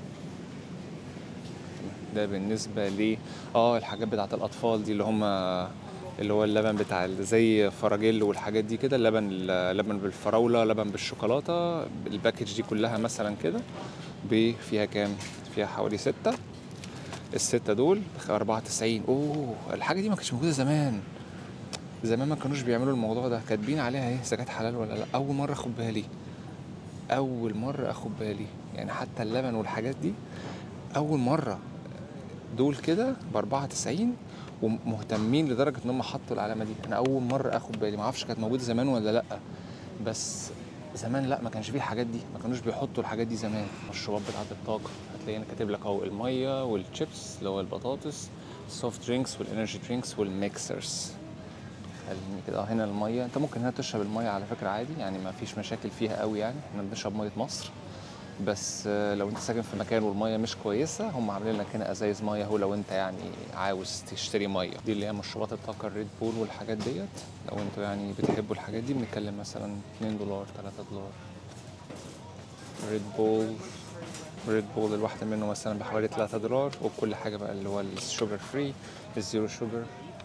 ده بالنسبة ل اه الحاجات بتاعت الأطفال دي اللي هم اللي هو اللبن بتاع ال- زي فراجيل والحاجات دي كده اللبن اللبن بالفراولة لبن بالشوكولاتة الباكج دي كلها مثلا كده ب- فيها كام؟ فيها حوالي ستة الستة دول ب 94 اوه الحاجة دي ما كانتش موجودة زمان زمان ما كانوش بيعملوا الموضوع ده كاتبين عليها ايه اذا كانت حلال ولا لا اول مره اخد بالي اول مره اخد بالي يعني حتى اللبن والحاجات دي اول مره دول كده ب 94 ومهتمين لدرجه ان هم حطوا العلامه دي انا اول مره اخد بالي ما اعرفش كانت موجوده زمان ولا لا بس زمان لا ما كانش فيه الحاجات دي ما كانوش بيحطوا الحاجات دي زمان المشروبات بتاعت الطاقه هتلاقي هنا كاتب لك اهو الميه والشيبس اللي هو البطاطس السوفت درينكس والانرجي درينكس والميكسرز خليني كده اه هنا الميه انت ممكن هنا تشرب الميه على فكره عادي يعني ما فيش مشاكل فيها قوي يعني احنا بنشرب ميه مصر بس آه، لو انت ساكن في مكان والميه مش كويسه هم عاملين لك هنا ازايز ميه اهو لو انت يعني عاوز تشتري ميه دي اللي هي مشروبات الطاقه الريد بول والحاجات ديت لو انتوا يعني بتحبوا الحاجات دي بنتكلم مثلا 2 دولار 3 دولار ريد بول ريد بول الواحده منه مثلا بحوالي 3 دولار وبكل حاجه بقى اللي هو الشوجر فري الزيرو شوجر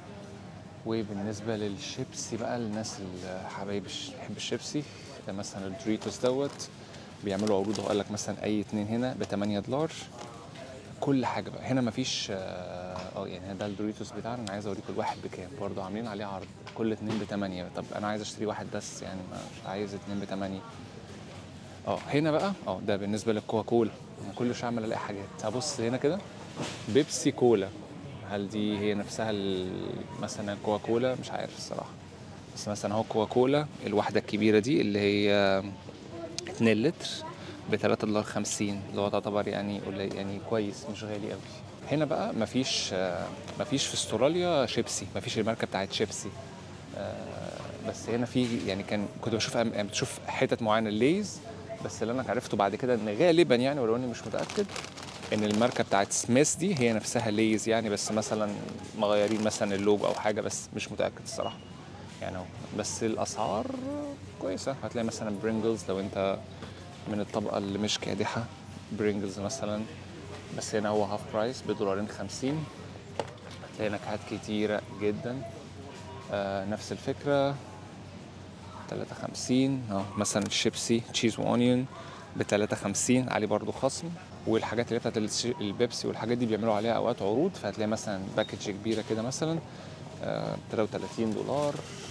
وبالنسبه للشيبسي بقى الناس اللي حبايب الش- بيحب الشيبسي ده مثلا الدوريتوس دوت بيعملوا عروض وقال لك مثلا اي اتنين هنا ب 8 دولار كل حاجه بقى هنا مفيش اه آه، يعني ده الدوريتوس بتاعنا انا عايز اوريكم الواحد بكام برضه عاملين عليه عرض كل اتنين ب 8 طب انا عايز اشتري واحد بس يعني مش عايز اتنين ب 8 اه هنا بقى اه ده بالنسبه للكوكاكولا انا كل شويه عمال الاقي حاجات هبص هنا كده بيبسي كولا هل دي هي نفسها ال- مثلا الكوكاكولا مش عارف الصراحه بس مثلا اهو كوكاكولا الواحده الكبيره دي اللي هي 2 لتر ب 3 دولار 50 اللي هو تعتبر يعني قليل يعني كويس مش غالي قوي هنا بقى مفيش آه، مفيش في استراليا شيبسي مفيش الماركه بتاعت شيبسي آه، بس هنا في يعني كان كنت بشوف أم- يعني بشوف حتت معينه الليز بس اللي انا عرفته بعد كده ان غالبا يعني ولو اني مش متاكد ان الماركه بتاعت سميث دي هي نفسها ليز يعني بس مثلا مغيرين مثلا اللوجو او حاجه بس مش متاكد الصراحه يعني هو بس الاسعار كويسه هتلاقي مثلا برينجلز لو انت من الطبقه اللي مش كادحه برينجلز مثلا بس هنا هو هاف برايس بدولارين خمسين هتلاقي نكهات كتيرة جدا آه نفس الفكرة تلاتة خمسين اهو مثلا الشيبسي تشيز واونيون بتلاتة خمسين عليه برضو خصم والحاجات اللي بتاعت الش- البيبسي والحاجات دي بيعملوا عليها اوقات عروض فهتلاقي مثلا باكج كبيرة كده مثلا آه 33 دولار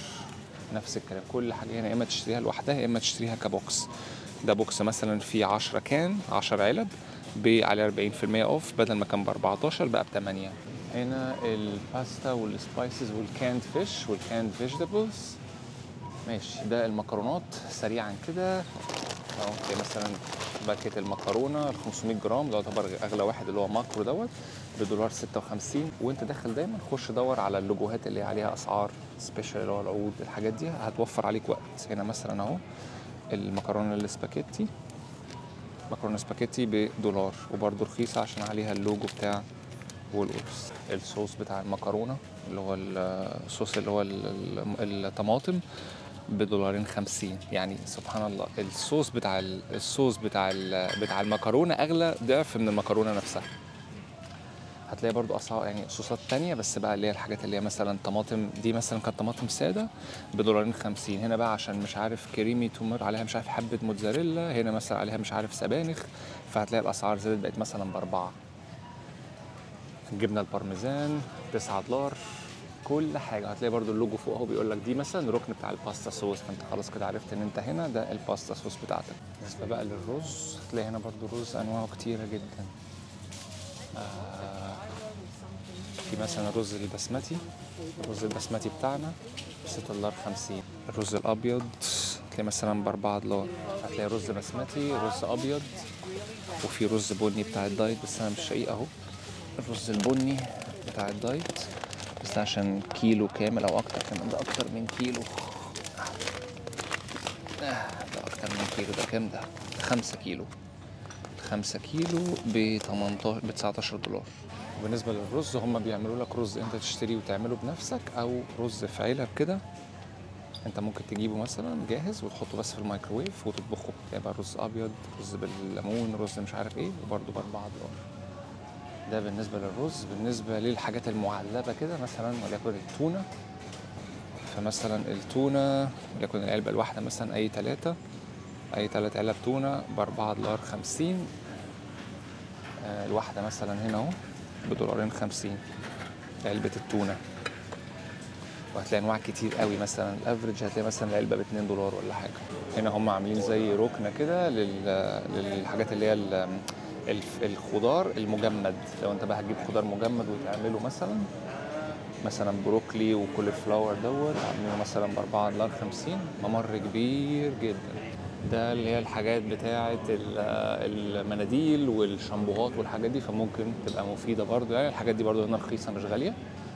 نفس الكلام كل حاجه هنا يا اما تشتريها لوحدها يا اما تشتريها كبوكس ده بوكس مثلا فيه 10 كان 10 علب ب عليه 40% اوف بدل ما كان ب 14 بقى ب 8 هنا الباستا والسبايسز والكاند فيش والكاند فيجيتابلز ماشي ده المكرونات سريعا كده اهو زي مثلا باكيت المكرونه ال 500 جرام ده يعتبر اغلى واحد اللي هو ماكرو دوت بدولار 56 وانت داخل دايما خش دور على اللوجوهات اللي عليها اسعار سبيشال اللي هو العروض الحاجات دي هتوفر عليك وقت هنا مثلا اهو المكرونه الاسباجيتي مكرونه سباجيتي بدولار وبرده رخيصه عشان عليها اللوجو بتاع وولورث الصوص بتاع المكرونه اللي هو الصوص اللي هو ال- ال- الطماطم بدولارين خمسين يعني سبحان الله الصوص بتاع ال- الصوص بتاع ال- بتاع المكرونه اغلى ضعف من المكرونه نفسها هتلاقي برضو اسعار يعني صوصات تانية بس بقى اللي هي الحاجات اللي هي مثلا طماطم دي مثلا كانت طماطم ساده بدولارين خمسين هنا بقى عشان مش عارف كريمي تومر عليها مش عارف حبه موتزاريلا هنا مثلا عليها مش عارف سبانخ فهتلاقي الاسعار زادت بقت مثلا باربعه الجبنه البارميزان 9 دولار كل حاجه هتلاقي برضو اللوجو فوق اهو بيقول لك دي مثلا الركن بتاع الباستا صوص فانت خلاص كده عرفت ان انت هنا ده الباستا صوص بتاعتك بالنسبه بقى للرز هتلاقي هنا برضو رز انواعه كتيره جدا آه في مثلا الرز البسمتي الرز البسمتي بتاعنا ب 6 دولار 50 الرز الابيض هتلاقي مثلا ب 4 دولار هتلاقي رز بسمتي رز ابيض وفي رز بني بتاع الدايت بس انا مش لاقيه اهو الرز البني بتاع الدايت بس ده عشان كيلو كامل او اكتر كمان ده اكتر من كيلو آه، ده اكتر من كيلو ده كام ده خمسة كيلو خمسة كيلو ب 18 ب 19 دولار بالنسبة للرز هم بيعملوا لك رز انت تشتريه وتعمله بنفسك او رز في علب كده انت ممكن تجيبه مثلا جاهز وتحطه بس في الميكروويف وتطبخه يبقى رز ابيض رز بالليمون رز مش عارف ايه وبرده ب 4 دولار ده بالنسبة للرز بالنسبة للحاجات المعلبة كده مثلا وليكن التونة فمثلا التونة وليكن العلبة الواحدة مثلا أي تلاتة أي تلات علب تونة بأربعة دولار خمسين آه، الواحدة مثلا هنا أهو بدولارين خمسين علبة التونة وهتلاقي انواع كتير قوي مثلا الافريج هتلاقي مثلا العلبه ب 2 دولار ولا حاجه هنا هم عاملين زي ركنه كده لل- للحاجات اللي هي ال- الف- الخضار المجمد لو انت بقى هتجيب خضار مجمد وتعمله مثلا مثلا بروكلي وكل فلاور دوت عاملينه مثلا ب 4 دولار 50 ممر كبير جدا ده اللي هي الحاجات بتاعه ال- المناديل والشامبوهات والحاجات دي فممكن تبقى مفيده برضو يعني الحاجات دي برضو هنا رخيصه مش غاليه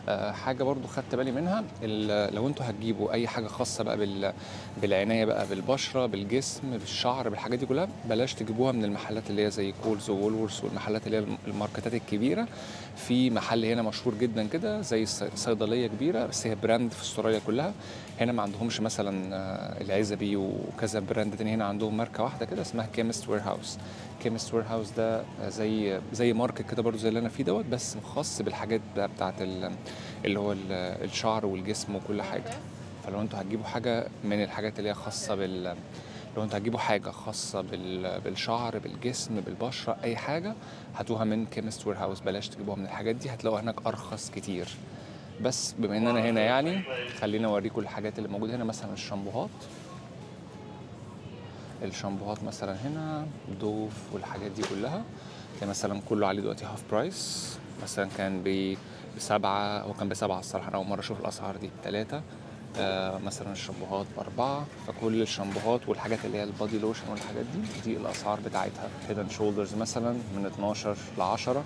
آه، حاجه برضو خدت بالي منها ال- لو انتوا هتجيبوا اي حاجه خاصه بقى بال بالعنايه بقى بالبشره بالجسم بالشعر بالحاجات دي كلها بلاش تجيبوها من المحلات اللي هي زي كولز وولورز والمحلات اللي هي الم- الماركتات الكبيره في محل هنا مشهور جدا كده زي الص- صيدليه كبيره بس هي براند في استراليا كلها هنا ما عندهمش مثلا آه، العزبي وكذا براند تاني هنا عندهم ماركه واحده كده اسمها كيمست وير هاوس كيمست وير هاوس ده زي زي ماركت كده برضو زي اللي انا فيه دوت بس خاص بالحاجات بقى بتاعت ال- اللي هو ال- الشعر والجسم وكل حاجه فلو انتوا هتجيبوا حاجه من الحاجات اللي هي خاصه بال لو انتوا هتجيبوا حاجه خاصه بال... بالشعر بالجسم بالبشره اي حاجه هاتوها من كيمست وير هاوس بلاش تجيبوها من الحاجات دي هتلاقوها هناك ارخص كتير بس بما ان انا هنا يعني خلينا اوريكم الحاجات اللي موجوده هنا مثلا الشامبوهات الشامبوهات مثلا هنا دوف والحاجات دي كلها تلاقي مثلا كله عليه دلوقتي هاف برايس مثلا كان ب بسبعة هو كان بسبعة الصراحة أنا أول مرة أشوف الأسعار دي بتلاتة آه مثلا الشامبوهات بأربعة فكل الشامبوهات والحاجات اللي هي البادي لوشن والحاجات دي دي الأسعار بتاعتها هيدن شولدرز مثلا من 12 ل 10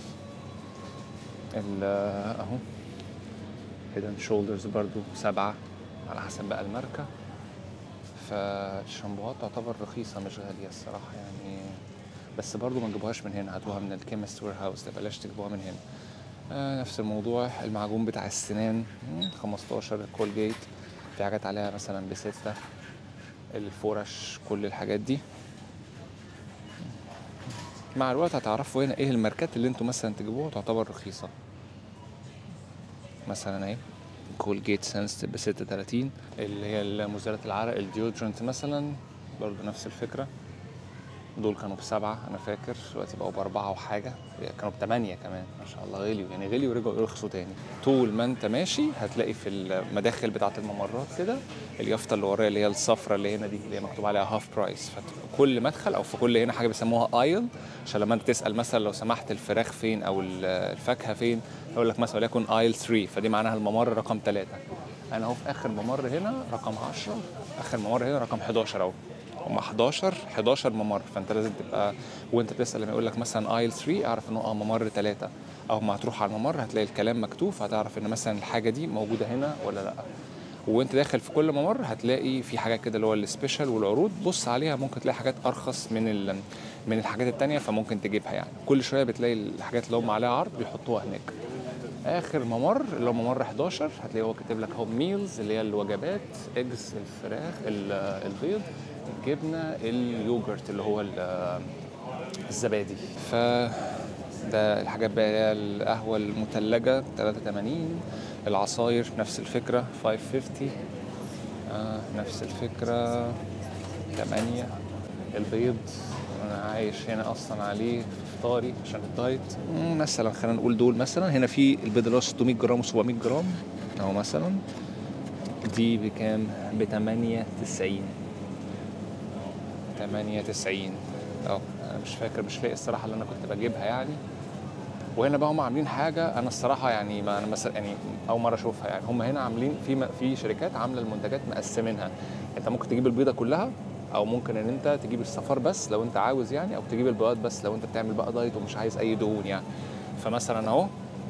ال- أهو هيدن شولدرز برضو سبعة على حسب بقى الماركة فالشامبوهات تعتبر رخيصة مش غالية الصراحة يعني بس برضو ما تجيبوهاش من هنا هاتوها من الكيمست وير هاوس ده بلاش تجيبوها من هنا آه نفس الموضوع المعجون بتاع السنان مم، 15 كولجيت في حاجات عليها مثلا بستة الفرش كل الحاجات دي مع الوقت هتعرفوا هنا ايه الماركات اللي انتوا مثلا تجيبوها تعتبر رخيصة مثلا اهي كولجيت سنسيتيف ب 36 اللي هي مزيلة العرق الديودرنت مثلا برضه نفس الفكرة دول كانوا بسبعة أنا فاكر دلوقتي بقوا بأربعة وحاجة كانوا بثمانية كمان ما شاء الله غليوا يعني غليوا ورجعوا يرخصوا تاني طول ما أنت ماشي هتلاقي في المداخل بتاعة الممرات كده اليافطة اللي ورايا اللي هي الصفرة اللي هنا دي اللي هي مكتوب عليها هاف برايس فكل مدخل أو في كل هنا حاجة بيسموها ايل عشان لما أنت تسأل مثلا لو سمحت الفراخ فين أو ال- الفاكهة فين يقول لك مثلا وليكن ايل 3 فدي معناها الممر رقم 3 أنا أهو في آخر ممر هنا رقم 10 آخر ممر هنا رقم 11 أهو هم 11 11 ممر فانت لازم تبقى وانت بتسال لما يقول لك مثلا ايل 3 اعرف انه اه ممر 3 او ما هتروح على الممر هتلاقي الكلام مكتوب هتعرف ان مثلا الحاجه دي موجوده هنا ولا لا وانت داخل في كل ممر هتلاقي في حاجات كده اللي هو السبيشال والعروض بص عليها ممكن تلاقي حاجات ارخص من ال من الحاجات التانية فممكن تجيبها يعني كل شويه بتلاقي الحاجات اللي هم عليها عرض بيحطوها هناك اخر ممر اللي هو ممر 11 هتلاقيه هو كاتب لك هو ميلز اللي هي الوجبات اجز الفراخ ال- البيض الجبنه اليوجرت اللي هو ال- الزبادي ف ده الحاجات بقى اللي هي القهوه المثلجه 83 العصاير نفس الفكره 550 آه نفس الفكره 8 البيض انا عايش هنا اصلا عليه في فطاري عشان الدايت مم، مثلا خلينا نقول دول مثلا هنا في البيض اللي هو 600 جرام و700 جرام اهو مثلا دي بكام ب 98 98 اه انا مش فاكر مش لاقي الصراحه اللي انا كنت بجيبها يعني وهنا بقى هم عاملين حاجه انا الصراحه يعني ما انا مثلا يعني اول مره اشوفها يعني هم هنا عاملين في في شركات عامله المنتجات مقسمينها انت ممكن تجيب البيضه كلها او ممكن ان انت تجيب الصفار بس لو انت عاوز يعني او تجيب البياض بس لو انت بتعمل بقى دايت ومش عايز اي دهون يعني فمثلا اهو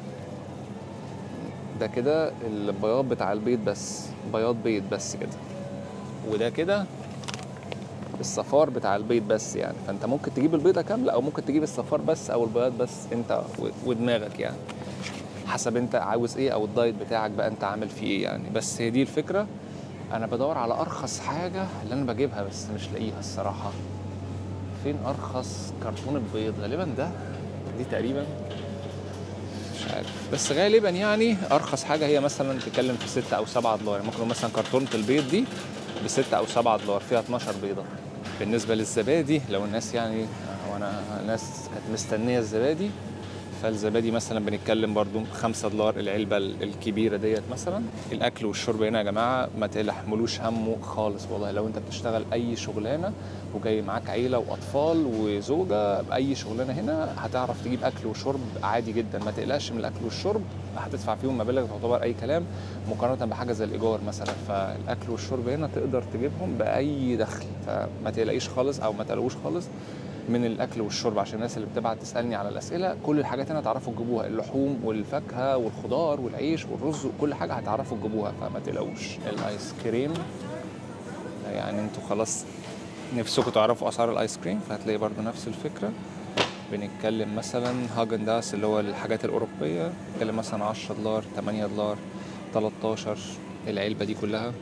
ده كده البياض بتاع البيض بس بياض بيض بس كده وده كده الصفار بتاع البيض بس يعني فانت ممكن تجيب البيضه كامله او ممكن تجيب الصفار بس او البياض بس انت و- ودماغك يعني حسب انت عاوز ايه او الدايت بتاعك بقى انت عامل فيه ايه يعني بس هي دي الفكره انا بدور على ارخص حاجه اللي انا بجيبها بس مش لاقيها الصراحه فين ارخص كرتون البيض غالبا ده دي تقريبا مش عارف بس غالبا يعني ارخص حاجه هي مثلا تتكلم في 6 او 7 دولار يعني ممكن مثلا كرتونه البيض دي ب 6 او 7 دولار فيها 12 بيضه بالنسبه للزبادي لو الناس يعني وانا الناس كانت مستنيه الزبادي فالزبادي مثلا بنتكلم برضو 5 دولار العلبه ال- الكبيره ديت مثلا الاكل والشرب هنا يا جماعه ما تحملوش همه خالص والله لو انت بتشتغل اي شغلانه وجاي معاك عيله واطفال وزوجه باي شغلانه هنا هتعرف تجيب اكل وشرب عادي جدا ما تقلقش من الاكل والشرب هتدفع فيهم مبالغ تعتبر اي كلام مقارنه بحاجه زي الايجار مثلا فالاكل والشرب هنا تقدر تجيبهم باي دخل فما تقلقيش خالص او ما تقلقوش خالص من الاكل والشرب عشان الناس اللي بتبعت تسالني على الاسئله كل الحاجات هنا هتعرفوا تجيبوها اللحوم والفاكهه والخضار والعيش والرز وكل حاجه هتعرفوا تجيبوها فما تقلقوش الايس كريم يعني انتوا خلاص نفسكم تعرفوا اسعار الايس كريم فهتلاقي برضو نفس الفكره بنتكلم مثلا هاجن داس اللي هو الحاجات الاوروبيه بنتكلم مثلا 10 دولار 8 دولار 13 العلبه دي كلها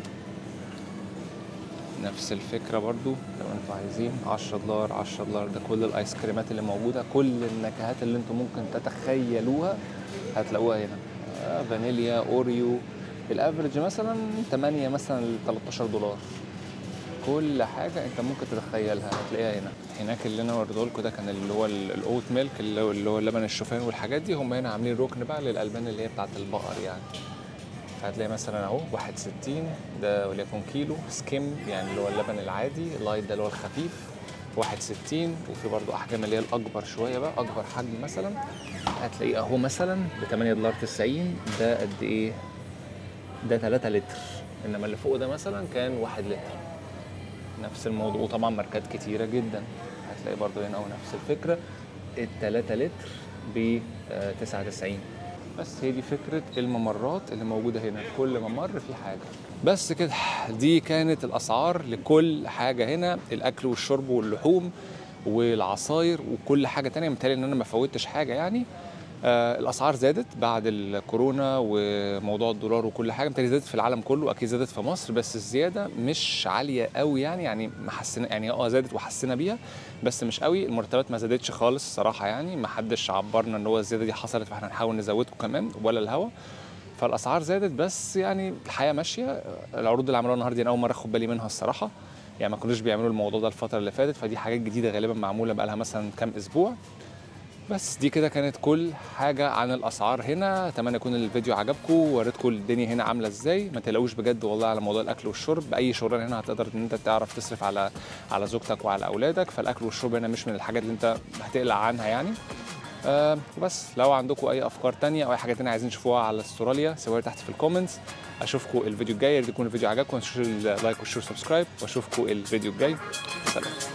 نفس الفكره برضو لو انتوا عايزين 10 دولار 10 دولار ده كل الايس كريمات اللي موجوده كل النكهات اللي انتوا ممكن تتخيلوها هتلاقوها هنا آه، فانيليا اوريو الافرج مثلا 8 مثلا ل 13 دولار كل حاجه انت ممكن تتخيلها هتلاقيها هنا هناك اللي انا وريته لكم ده كان اللي هو ال- الاوت ميلك اللي هو اللي هو لبن الشوفان والحاجات دي هم هنا عاملين ركن بقى للالبان اللي هي بتاعت البقر يعني فهتلاقي مثلا اهو 61 ده وليكن كيلو سكيم يعني اللي هو اللبن العادي اللايت ده اللي هو الخفيف 61 وفي برضو احجام اللي هي الاكبر شويه بقى اكبر حجم مثلا هتلاقيه اهو مثلا ب 8 دولار 90 ده قد ايه؟ ده 3 لتر انما اللي فوق ده مثلا كان 1 لتر نفس الموضوع وطبعا ماركات كتيره جدا هتلاقي برضو هنا اهو نفس الفكره ال 3 لتر ب 99 بس هي دي فكرة الممرات اللي موجودة هنا كل ممر في حاجة بس كده دي كانت الأسعار لكل حاجة هنا الأكل والشرب واللحوم والعصاير وكل حاجة تانية متهيألي إن أنا ما فوتش حاجة يعني آه الأسعار زادت بعد الكورونا وموضوع الدولار وكل حاجة متهيألي زادت في العالم كله أكيد زادت في مصر بس الزيادة مش عالية قوي يعني يعني محسنة يعني اه زادت وحسنا بيها بس مش قوي المرتبات ما زادتش خالص صراحة يعني ما حدش عبرنا ان هو الزيادة دي حصلت فاحنا نحاول نزودكم كمان ولا الهوا فالاسعار زادت بس يعني الحياه ماشيه العروض اللي عملوها النهارده انا اول مره اخد بالي منها الصراحه يعني ما كانوش بيعملوا الموضوع ده الفتره اللي فاتت فدي حاجات جديده غالبا معموله بقى لها مثلا كام اسبوع بس دي كده كانت كل حاجة عن الأسعار هنا أتمنى يكون الفيديو عجبكم ووريتكم الدنيا هنا عاملة إزاي ما تقلقوش بجد والله على موضوع الأكل والشرب أي شغلانة هنا هتقدر إن أنت تعرف تصرف على على زوجتك وعلى أولادك فالأكل والشرب هنا مش من الحاجات اللي أنت هتقلق عنها يعني آه بس لو عندكم اي افكار تانية او اي حاجه تانية عايزين تشوفوها على استراليا سيبوها لي تحت في الكومنتس اشوفكم الفيديو الجاي يا ريت يكون الفيديو عجبكم ما تنسوش اللايك والشير سبسكرايب واشوفكم الفيديو الجاي سلام